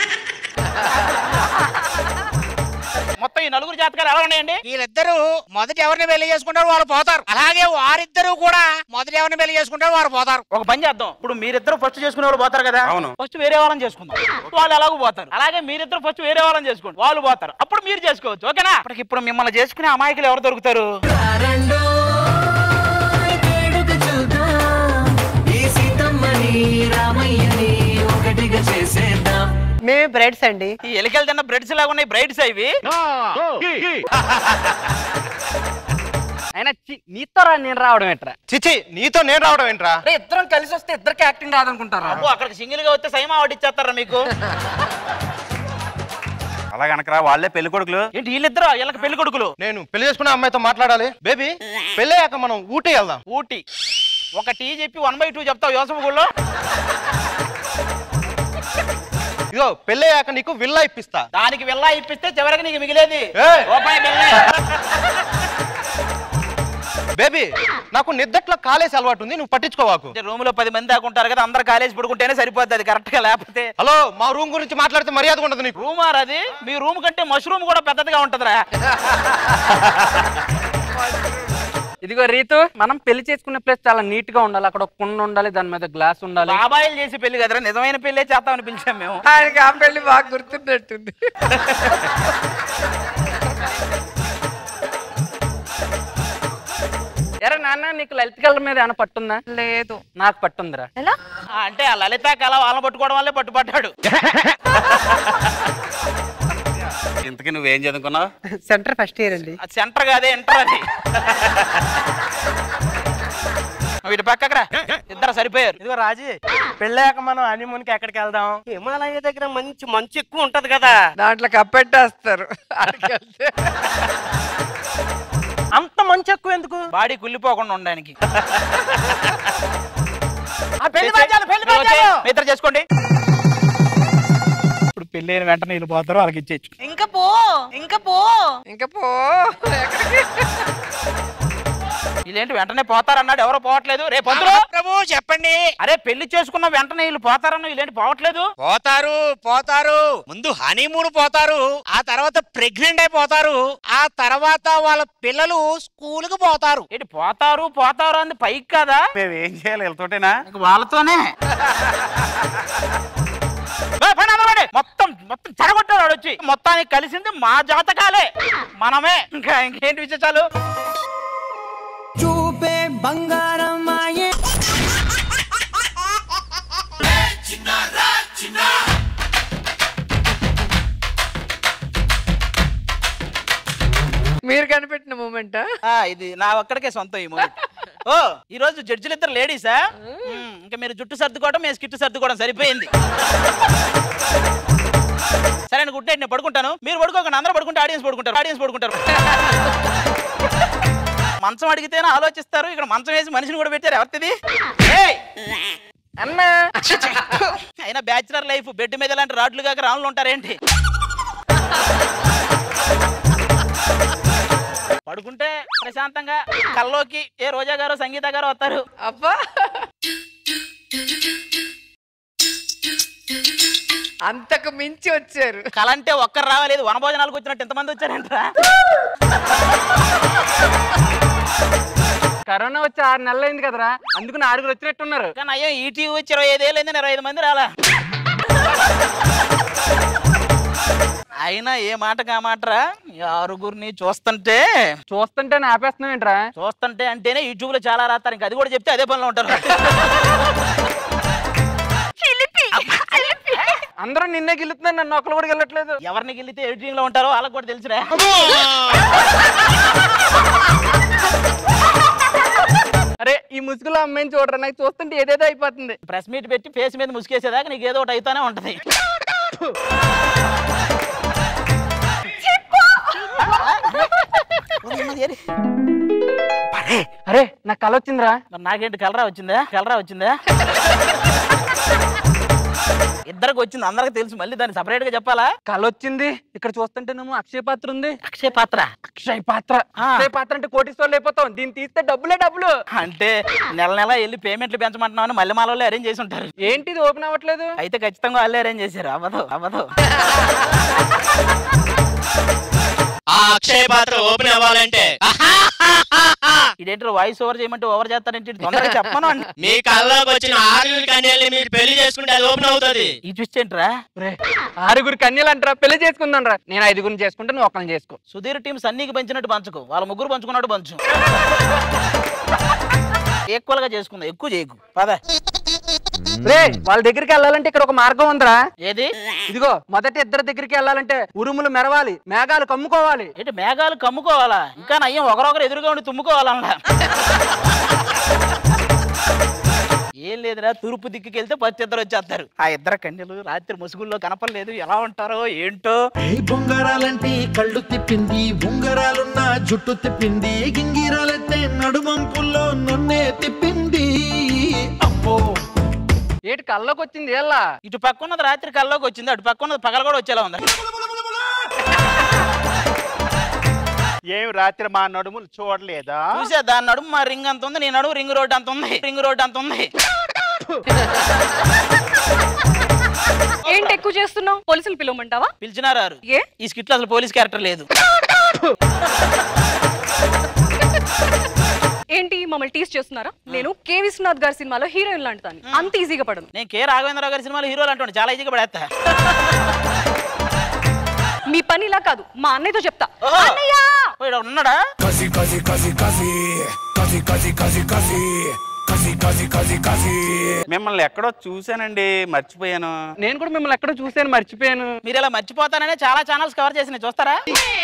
మొత్తం ఈ నలుగురు జాతకాలు ఎలా ఉన్నాయండి వీళ్ళిద్దరూ మొదటి ఎవరిని పెళ్లి చేసుకుంటారో వాళ్ళు పోతారు అలాగే వారిద్దరూ కూడా మొదటి ఎవరిని పెళ్లి చేసుకుంటారో వారు పోతారు ఒక పని చేద్దాం ఇప్పుడు మీరిద్దరు ఫస్ట్ చేసుకునే వాళ్ళు పోతారు కదా అవును. ఫస్ట్ వేరే వాళ్ళని చేసుకుందాం వాళ్ళు ఎలాగో పోతారు అలాగే మీరిద్దరు ఫస్ట్ వేరే వాళ్ళని చేసుకోండి వాళ్ళు పోతారు అప్పుడు మీరు చేసుకోవచ్చు ఓకేనా ఇప్పటికి ఇప్పుడు మిమ్మల్ని చేసుకునే అమాయకులు ఎవరు దొరుకుతారు మేమే బ్రైడ్స్ అండి ఈ ఎలికలు తిన్న బ్రెడ్స్ లాగా ఉన్నాయి బ్రైడ్స్ ఇవి అయినా చి- నీతో రా నేను రావడం ఎట్రా చిచి నీతో నేను రావడం ఏంట్రా అరే, ఇద్దరం కలిసి వస్తే ఇద్దరికి యాక్టింగ్ రాదనుకుంటారా అబ్బో అక్కడికి సింగిల్ గా వస్తే సైమా ఆడిచ్చేస్తారా మీకు అలా కనుక వాళ్ళే పెళ్లి కొడుకులు ఏంటి వీళ్ళిద్దరు వీళ్ళకి పెళ్లి కొడుకులు నేను పెళ్లి చేసుకునే అమ్మాయితో మాట్లాడాలి బేబీ పెళ్ళయ్యాక మనం ఊటీ వెళ్దాం ఊటీ ఒక టీ చెప్పి వన్ బై టూ చెప్తావు యోసఫ్ గుళ్ళో ఇగో పెళ్ళయ్యాక నీకు విల్లా ఇప్పిస్తా దానికి వెళ్ళా ఇప్పిస్తే చివరికి నీకు మిగిలేది ఏయ్! రూపాయి బిల్లే బేబీ నాకు నిద్దట్లో కాలేసి అలవాటు ఉంది నువ్వు పట్టించుకోవాకు రూమ్ లో పది మంది దాకా ఉంటారు కదా అందరు కాలేజ్ పడుకుంటేనే సరిపోద్ది అది కరెక్ట్ గా లేకపోతే హలో మా రూమ్ గురించి మాట్లాడితే మర్యాద ఉండదు నీకు రూమ్ ఆర్ అది మీ రూమ్ కంటే మష్రూమ్ కూడా పెద్దదిగా ఉంటదిరా ఇదిగో రీతు మనం పెళ్లి చేసుకునే ప్లేస్ చాలా నీట్ గా ఉండాలి అక్కడ ఒక కుండ ఉండాలి దాని మీద గ్లాస్ ఉండాలి బాబాయిలు చేసి పెళ్లి కదరా నిజమైన పెళ్లే చేస్తామని పిలిచాం మేము ఆయనకి ఆ పెళ్లి బాగా గుర్తున్నట్టుంది ఎరా నాన్న నీకు లలిత కలర్ మీద ఏమైనా పట్టుందా లేదు నాకు పట్టుందిరా ఎలా అంటే ఆ లలిత కళ వాళ్ళని పట్టుకోవడం వల్లే పట్టుపడ్డాడు ఇంతకీ నువ్వేం చదువుకున్నావు సెంటర్ ఫస్ట్ ఇయర్ అండి సెంటర్ కాదే ఎంటర్ అది వీటి పక్కకరా ఇద్దరు సరిపోయారు ఇదిగో రాజీ పెళ్ళాక మనం హనీమూన్ కి ఎక్కడికి వెళ్దాం హిమాలయ దగ్గర మంచి మంచు ఎక్కువ ఉంటది కదా దాంట్లో కప్పెట్టేస్తారు ఆడికి వెళ్తే. అంత మంచి ఎక్కువ ఎందుకు బాడీ కుళ్ళిపోకుండా ఉండడానికి ఆ పెళ్లి బాధ్యాలు, పెళ్లి బాధ్యాలు. మీ ఇద్దరు చేసుకోండి ఇప్పుడు పెళ్లి అయిన వెంటనే వీళ్ళు పోతారు వాళ్ళకి ఇచ్చేయచ్చు ఇంకా పో ఇంకా పో ఇంకా పో ఎక్కడికి వీళ్ళేంటి వెంటనే పోతారన్నాడు ఎవరో పోవట్లేదు రేపు పొద్దున ప్రభు చెప్పండి అరే పెళ్లి చేసుకున్న వెంటనే వీళ్ళు పోతారన్న వీళ్ళేంటి పోవట్లేదు పోతారు పోతారు ముందు హనీమూన్ పోతారు ఆ తర్వాత ప్రెగ్నెంట్ అయిపోతారు ఆ తర్వాత వాళ్ళ పిల్లలు స్కూల్ కు పోతారు ఏంటి పోతారు పోతారు అంది పైకి కదా మేము ఏం చేయాలి వీళ్ళతోటేనా వాళ్ళతోనే ఏయ్, పైన అందరూ పడండి. మొత్తం మొత్తం చెడగొట్టాడు వాడు వచ్చి మొత్తానికి కలిసింది మా జాతకాలే మనమే ఇంకా ఇంకేంటి విశేషాలు చూపే బంగారం అయ్యే మీరు కనిపెట్టిన మూమెంట్ ఆ, ఇది నా ఒక్కడికే సొంతం ఈ మూమెంట్ ఓ ఈ రోజు జడ్జిలు ఇద్దరు లేడీసా మ్మ్, ఇంకా మీరు జుట్టు సర్దుకోవడం మేము స్కిట్టు సర్దుకోవడం సరిపోయింది సరే గుడ్ నైట్ నేను పడుకుంటాను మీరు పడుకోకండి అందరూ పడుకుంటే ఆడియన్స్ పడుకుంటారు ఆడియన్స్ పడుకుంటారు మంచం అడిగితేనే ఆలోచిస్తారు ఇక్కడ మంచం వేసి మనిషిని కూడా పెట్టారు ఎవరిది అమ్మా అయినా బ్యాచులర్ లైఫ్ బెడ్ మీద ఇలాంటి రాడ్లు కాక రాళ్ళు ఉంటారేంటి పడుకుంటే ప్రశాంతంగా కల్లోకి ఏ రోజా గారు సంగీత గారు వస్తారు అబ్బా అంతకు మించి వచ్చారు కళ అంటే ఒక్కరు రావాలేదు వనభోజనాలకు వచ్చినట్టు ఎంతమంది వచ్చారంటరా కరోనా వచ్చి ఆరు నెలలు అయింది కదరా అందుకు ఆరుగురు వచ్చినట్టున్నారు కానీ అయ్యో ఈ టీవీ వచ్చి ఇరవై ఐదేళ్ళు అయింది ఇరవై ఐదు మంది రాలా అయినా ఏ మాట కా మాటరా ఈ ఆరుగురిని చూస్తుంటే చూస్తుంటే ఆపేస్తున్నావు ఏంట్రా చూస్తుంటే అంటేనే యూట్యూబ్ లో చాలా రాస్తారు ఇంకా అది కూడా చెప్తే అదే పనిలో ఉంటారు అందరూ నిన్నే గెలుతున్నారు నన్ను ఒకరు కూడా గెలట్లేదు ఎవరిని గెలితే ఎడిటింగ్ లో ఉంటారో వాళ్ళకి కూడా తెలుసురా అరే ఈ ముసుగులో అమ్మాయిని చూడరా నాకు చూస్తుంటే ఏదేదో అయిపోతుంది ప్రెస్ మీట్ పెట్టి ఫేస్ మీద ముసుకేసేదాకా నీకు ఏదో ఒకటి అయితేనే ఉంటది అరే అరే నాకు కళ వచ్చిందిరా మరి నాకేంటి కలరా వచ్చిందా కలరా వచ్చిందా ఇద్దరికి వచ్చింది అందరికి తెలుసు మళ్ళీ దాన్ని సపరేట్ గా చెప్పాలా కళ వచ్చింది ఇక్కడ చూస్తుంటేనేమో అక్షయ పాత్ర ఉంది అక్షయ పాత్ర అక్షయ పాత్ర అక్షయ పాత్ర అంటే కోటీశ్వర్లు అయిపోతాం దీన్ని తీస్తే డబ్బులే డబ్బులు అంటే నెల నెల వెళ్ళి పేమెంట్లు పెంచమంటున్నామని మళ్ళీ మాలో అరేంజ్ చేసి ఉంటారు ఏంటిది ఓపెన్ అవ్వట్లేదు అయితే ఖచ్చితంగా వాళ్ళే అరేంజ్ చేశారు అవ్వదు అవ్వదు ఆ అక్షయ పాత్ర ఓపెన్ అవ్వాలంటే ఇదేంటి వాయిస్ ఓవర్ చేయమంటే ఓవర్ చేస్తారంటే తొందరగా చెప్పను అండి మీ కళ్ళలోకి వచ్చిన ఆరుగురి కన్యల్ని మీరు పెళ్లి చేసుకుంటే అది ఓపెన్ అవుతుంది ఈ ట్విస్ట్ ఏంట్రా ఆరుగురు కన్యలు అంటారా పెళ్లి చేసుకుందాం రా నేను ఐదుగురిని చేసుకుంటే నువ్వు ఒకరిని చేసుకో సుధీర్ టీం సన్నీకి పంచినట్టు పంచుకో వాళ్ళ ముగ్గురు పంచుకున్నట్టు పంచు ఈక్వల్ గా చేసుకుందాం ఎక్కువ చేయకు పద రే వాళ్ళ దగ్గరికి వెళ్ళాలంటే ఇక్కడ ఒక మార్గం ఉందిరా ఏది ఇదిగో మొదటి ఇద్దరి దగ్గరికి వెళ్ళాలంటే ఉరుములు మెరవాలి మేఘాలు కమ్ముకోవాలి ఏంటి మేఘాలు కమ్ముకోవాలా ఇంకా నయ్యం ఒకరొకరు ఎదురుగా ఉండి తుమ్ముకోవాలన్నా ఏం లేదురా తూర్పు దిక్కుకి వెళ్తే ఫస్ట్ ఇద్దరు వచ్చేస్తారు ఆ ఇద్దరు కన్యలు రాత్రి ముసుగుల్లో కనపడలేదు ఎలా ఉంటారో ఏంటో ఈ బొంగరాలంటే కళ్ళు తిప్పింది ఉంగరాలున్న జుట్టు తిప్పింది గింగిరాలెత్తే నడుమంపుల్లో నన్నే తిప్పింది అమ్మో ఏటి కల్లోకి వచ్చింది ఏళ్ళ ఇటు పక్క ఉన్నది రాత్రి కల్లోకి వచ్చింది అటు పక్క ఉన్నది పగల కూడా వచ్చేలా ఉంది ఏం రాత్రి మా నడుములు చూడలేదా చూసా దాని నడుము మా రింగ్ అంత ఉంది నీ నడుము రింగ్ రోడ్ అంత ఉంది రింగ్ రోడ్ అంత ఉంది ఏంటి ఎక్కువ చేస్తున్నావు పోలీసులు పిలవమంటావా పిలిచినారు ఏ ఈ స్కిట్ లో అసలు పోలీస్ క్యారెక్టర్ లేదు ఏంటి మమ్మల్ని టీస్ చేస్తున్నారా నేను కే విశ్వనాథ్ గారి సినిమాలో హీరోయిన్ లాంటి దాన్ని అంత ఈజీగా పడను నేను కే రాఘవేంద్రరావు గారి సినిమాలో హీరోలు అంటాను చాలా ఈజీగా పడేస్తా మీ పని ఇలా కాదు మా అన్నయ్యతో చెప్తా అన్నయ్య ఓ, ఈడ ఉన్నాడా Casi, casi, casi, casi. Casi, casi, casi, casi. Casi, casi, casi, casi. మిమ్మల్ని ఎక్కడో చూశానండి మర్చిపోయాను నేను కూడా మిమ్మల్ని ఎక్కడో చూసాను మర్చిపోయాను మీరు ఇలా మర్చిపోతాననే చాలా ఛానల్స్ కవర్ చేసిన చూస్తారా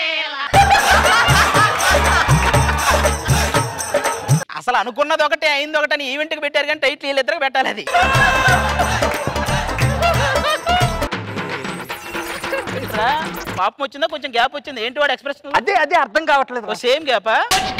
అసలు అనుకున్నది ఒకటి అయింది ఒకటి అని ఈవెంట్ కి పెట్టారు కానీ టైటిల్ వీళ్ళిద్దరికి పెట్టాలి అది ఏంట్రా? పాపం వచ్చిందా కొంచెం గ్యాప్ వచ్చింది ఏంటి వాడు ఎక్స్ప్రెషన్ అదే అదే అర్థం కావట్లేదు సేమ్ గ్యాపా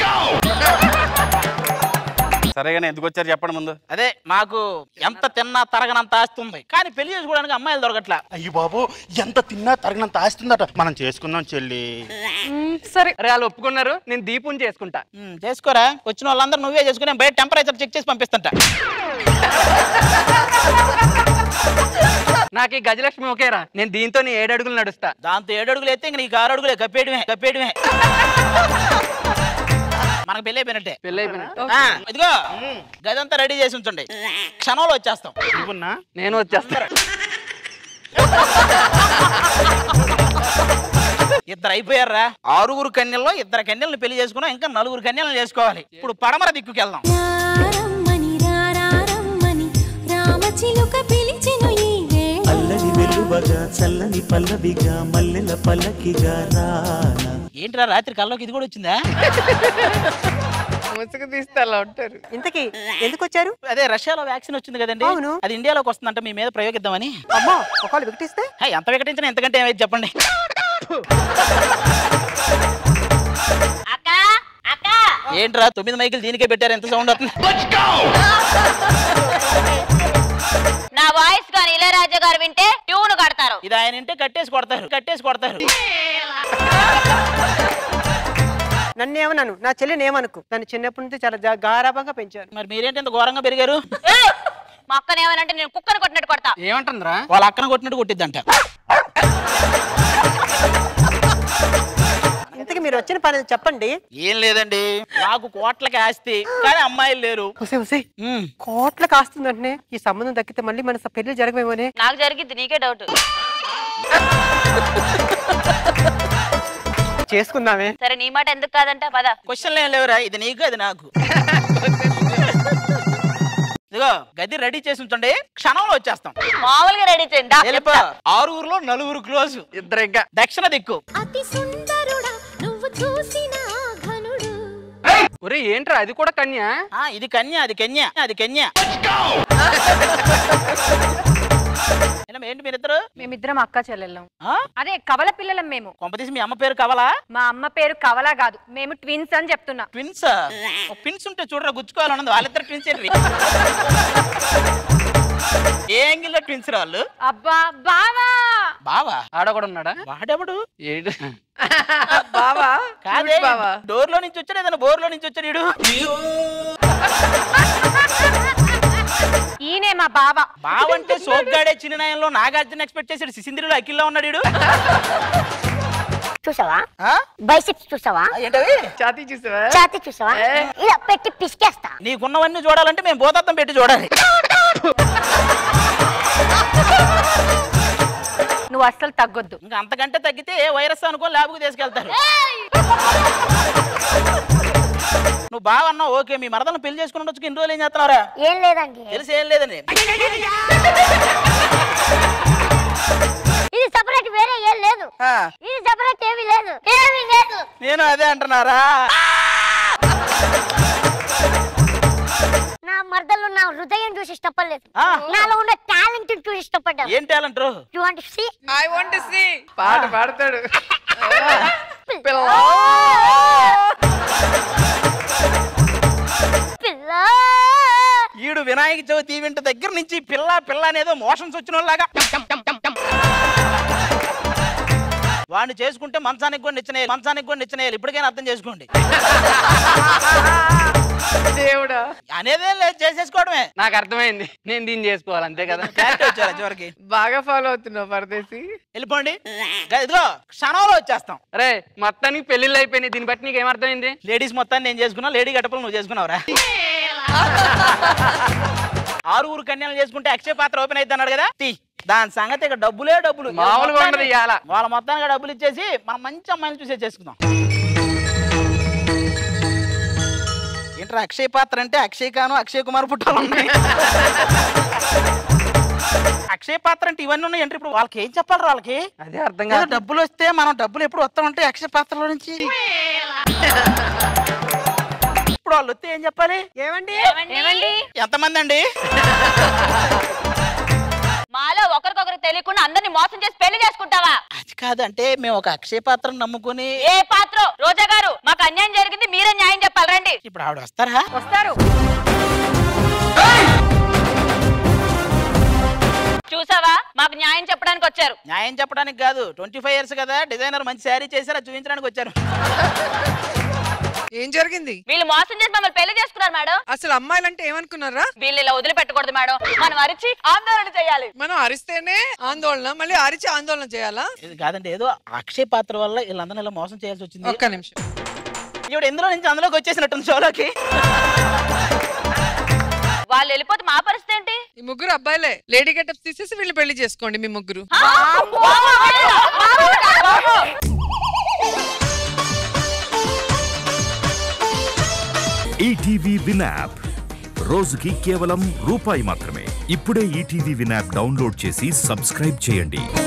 సరేగానే ఎందుకు వచ్చారు చెప్పండి ముందు అదే మాకు ఎంత తిన్నా తరగనంత ఆస్తుంది కానీ పెళ్లి చేసుకోవడానికి అమ్మాయిలు దొరకట్లా అయ్యి బాబు ఎంత తిన్నా తరగనంత ఆస్తుందట మనం చేసుకుందాం చెల్లి సరే అరే వాళ్ళు ఒప్పుకున్నారు నేను దీపం చేసుకుంటా ఉమ్, చేసుకోరా వచ్చిన వాళ్ళందరూ నువ్వే చేసుకుని నేను బయట టెంపరేచర్ చెక్ చేసి పంపిస్తుంటా నాకు ఈ గజలక్ష్మి ఓకేరా నేను దీంతో నీ ఏడు అడుగులు నడుస్తా దాంతో ఏడు అడుగులు అయితే ఇంక నీకు ఆరు అడుగులే కప్పేయడమే కప్పేయడమే మనకు పెళ్ళి అయిపోయినట్టే పెళ్ళి అయిపోయినట్టు ఆ, ఇదిగో గదంతా రెడీ చేసి ఉంచండి క్షణంలో వచ్చేస్తాం నువ్వున్నా నేను వచ్చేస్తా ఇద్దరు అయిపోయారా ఆరుగురు కన్యల్లో ఇద్దరు కన్యలను పెళ్లి చేసుకున్నాం ఇంకా నలుగురు కన్యలను చేసుకోవాలి ఇప్పుడు పడమర దిక్కుకి వెళ్దాం రమ్మని రారా రమ్మని రామచిలుక పిలిచెను ఈ వేళ అల్లరి వెలువగా చల్లని పల్లవిగా మల్లెల పల్లకిగా రానా ఏంట్రా రాత్రి కల్లోకి ఇది కూడా వచ్చిందా ముసుగు తీస్తే అలా ఉంటారు ఇంతకీ ఎందుకు వచ్చారు అదే రష్యాలో వ్యాక్సిన్ వచ్చింది కదండి అవును. అది ఇండియాలోకి వస్తుందంట మీ మీద ప్రయోగిద్దామని అమ్మో ఒకళ్ళు వికటిస్తే హే, ఎంత వికటించినా ఎంతకంటే ఏమైంది చెప్పండి ఏంట్రా తొమ్మిది మైకులు దీనికే పెట్టారు ఎంత సౌండ్ వస్తుంది నా వాయిస్ గాని ఇళయరాజా గారు వింటే ట్యూన్ కడతారు ఇది ఆయన ఇంటే కట్టేసి కొడతారు కట్టేసి కొడతారు నన్ను ఏమన్నాను నా చెల్లిని ఏమనుకు తను చిన్నప్పటి నుంచి చాలా జా- గారాబంగా పెంచాను మరి మీరేంటి ఇంత ఘోరంగా పెరిగారు మా అక్కని ఏమనంటే నేను కుక్కను కొట్టినట్టు కొడతా ఏమంటుందిరా వాళ్ళ అక్కన కొట్టినట్టు కొట్టిద్దంట ఇంతకీ మీరు వచ్చిన పని చెప్పండి ఏం లేదండి నాకు కోట్లకి ఆస్తి కానీ అమ్మాయిలు లేరు ఒసే ఒసే కోట్ల కాస్తుందంటే ఈ సంబంధం దక్కితే మళ్ళీ మన స- పెళ్లి జరగమేమోనే నాకు జరిగింది నీకే డౌట్ చేసుకుందామే సరే నీ మాట ఎందుకు కాదంట పద క్వశ్చన్లు ఏం లేవురా ఇది నీకు అది నాకు ఇదిగో గది రెడీ చేసి ఉంచండి క్షణంలో వచ్చేస్తాం మామూలుగా రెడీ చేయండి దా, వెళ్ళిపో. చెప్తా. ఆరుగురులో నలుగురు క్లోజ్ ఇద్దరు ఇంకా దక్షిణ దిక్కు అతి సుందరుడా నువ్వు చూసిన ఆ ఘనుడు ఒరే ఏంట్రా అది కూడా కన్యా ఆ, ఇది కన్య అది కన్య అది కన్య ఏనా, ఏంటి మీరిద్దరు మేమిద్దరం అక్క చెల్లెళ్ళం ఆ? అదే కవల పిల్లలం మేము కొంపతీసి మీ అమ్మ పేరు కవలా మా అమ్మ పేరు కవల కాదు మేము ట్విన్స్ అని చెప్తున్నా ట్విన్స్ ట్విన్స్ ఉంటే చూడరా గుచ్చుకోవాలన్నది వాళ్ళిద్దరు ట్విన్స్ ఏంటి ఏ యాంగిల్ లో ట్విన్స్ వాళ్ళు అబ్బా బావా బావా ఆడ కూడా ఉన్నాడా వాడెవడు ఏడు బావా కాదే బావా డోర్ లో నుంచి వచ్చాడు ఏదైనా బోర్ లో నుంచి వచ్చాడు ఈడు ఈయనే మా బావ బావంటే సోగ్గాడే చిన్ననాయంలో నాగార్జున ఎక్స్పెక్ట్ చేసాడు సిసింద్రిలో అఖిల్లో ఉన్నాడు ఈడు చూసావా ఆ? బైసెప్స్ చూసావా ఏంటవి ఛాతీ చూసావా ఛాతి చూసావా ఇలా పెట్టి పిసికేస్తా నీకున్నవన్నీ చూడాలంటే మేము భూతత్వం పెట్టి చూడాలి నువ్వు అస్సలు తగ్గొద్దు ఇంకా అంతకంటే తగ్గితే ఏ వైరస్ అనుకో ల్యాబ్కి తీసుకెళ్తారు నువ్వు బాగా అన్నావు ఓకే మీ మరదలను పెళ్లి చేసుకుని ఉండొచ్చు ఇన్ని రోజులు ఏం చేస్తున్నారా ఏం లేదండి తెలిసి ఏం లేదండి ఇది సపరేట్ వేరే ఏం లేదు ఆ, ఇది సపరేట్ ఏమీ లేదు ఏమీ లేదు నేను అదే అంటున్నారా నా మర్దలు నా హృదయం చూసి ఇష్టపడలేదు ఆ. నాలో ఉన్న టాలెంట్ చూసి ఇష్టపడ్డా ఏం talent you want see I want see పాట పాడతాడు పిల్ల పిల్ల ఈడు వినాయక చవితి ఈవెంట్ దగ్గర నుంచి పిల్ల పిల్ల అనేదో మోషన్స్ వచ్చిన వాళ్ళలాగా వాడిని చేసుకుంటే మంచానికి కూడా నిచ్చనేయాలి మంచానికి కూడా నిచ్చనేయాలి ఇప్పటికైనా అర్థం చేసుకోండి దేవుడా అనేదే లేదు చేసేసుకోవడమే నాకు అర్థమైంది నేను దీన్ని చేసుకోవాలి అంతే కదా క్లారిటీ వచ్చారా చివరికి బాగా ఫాలో అవుతున్నావు పరదేశి వెళ్ళిపోండి గా- ఇదిగో క్షణంలో వచ్చేస్తాం రే మొత్తానికి పెళ్లిళ్ళు అయిపోయినాయి దీన్ని బట్టి నీకు ఏమర్థమైంది లేడీస్ మొత్తాన్ని నేను చేసుకున్నా లేడీ గడపలు నువ్వు చేసుకున్నావురా ఆరుగురు కన్యలు చేసుకుంటే అక్షయ పాత్ర ఓపెన్ అయితే అన్నాడు కదా తీ దాని సంగతి ఇక డబ్బులే డబ్బులు మామూలుగా ఉండదు ఇవాళ. వాళ్ళ మొత్తానికి డబ్బులు ఇచ్చేసి మనం మంచి అమ్మాయిని చూసే చేసుకుందాం ఏంట్రా అక్షయ్ పాత్ర అంటే అక్షయ్ ఖాను అక్షయ్ కుమార్ పుట్టాలు ఉన్నాయి అక్షయ్ పాత్ర అంటే ఇవన్నీ ఉన్నాయి అంటే ఇప్పుడు వాళ్ళకి ఏం చెప్పాలి వాళ్ళకి అదే అర్థం ఏదో డబ్బులు వస్తే మనం డబ్బులు ఎప్పుడు వస్తా ఉంటే అక్షయ పాత్రలో నుంచి ఇప్పుడు వాళ్ళు వస్తే ఏం చెప్పాలి ఏమండి ఏమండి ఎంతమంది అండి మాలో ఒకరికొకరు తెలియకుండా అందరిని మోసం చేసి పెళ్లి చేసుకుంటావా అది కాదంటే మేము ఒక అక్షయ పాత్రను నమ్ముకొని ఏ పాత్ర రోజా గారు మాకు అన్యాయం జరిగింది మీరే న్యాయం చెప్పాలి రండి ఇప్పుడు ఆవిడ వస్తారా వస్తారు చూసావా మాకు న్యాయం చెప్పడానికి వచ్చారు న్యాయం చెప్పడానికి కాదు ట్వంటీ ఫైవ్ ఇయర్స్ కదా డిజైనర్ మంచి శారీ చేశారు అది చూపించడానికి వచ్చారు ఏం జరిగింది వీళ్ళు మోసం చేసి మమ్మల్ని పెళ్లి చేసుకున్నారు మేడం అసలు అమ్మాయిలంటే ఏమనుకున్నారా వీళ్ళు ఇలా వదిలిపెట్టకూడదు మేడం మనం అరిచి ఆందోళన చేయాలి మనం అరిస్తేనే ఆందోళన మళ్ళీ అరిచి ఆందోళన చేయాలా ఇది కాదండి ఏదో అక్షయ పాత్ర వల్ల వీళ్ళందరినీ ఇలా మోసం చేయాల్సి వచ్చింది ఒక్క నిమిషం ఇప్పుడు ఎందులో నుంచి అందులోకి వచ్చేసినట్టుంది షోలోకి వాళ్ళు వెళ్ళిపోతే మా పరిస్థితి ఏంటి ఈ ముగ్గురు అబ్బాయిలే లేడీ గెటప్స్ తీసేసి వీళ్ళు పెళ్లి చేసుకోండి మీ ముగ్గురు ఈటీవీ విన్ యాప్ రోజుకి కేవలం రూపాయి మాత్రమే ఇప్పుడే ఈటీవీ విన్ యాప్ డౌన్లోడ్ చేసి సబ్స్క్రైబ్ చేయండి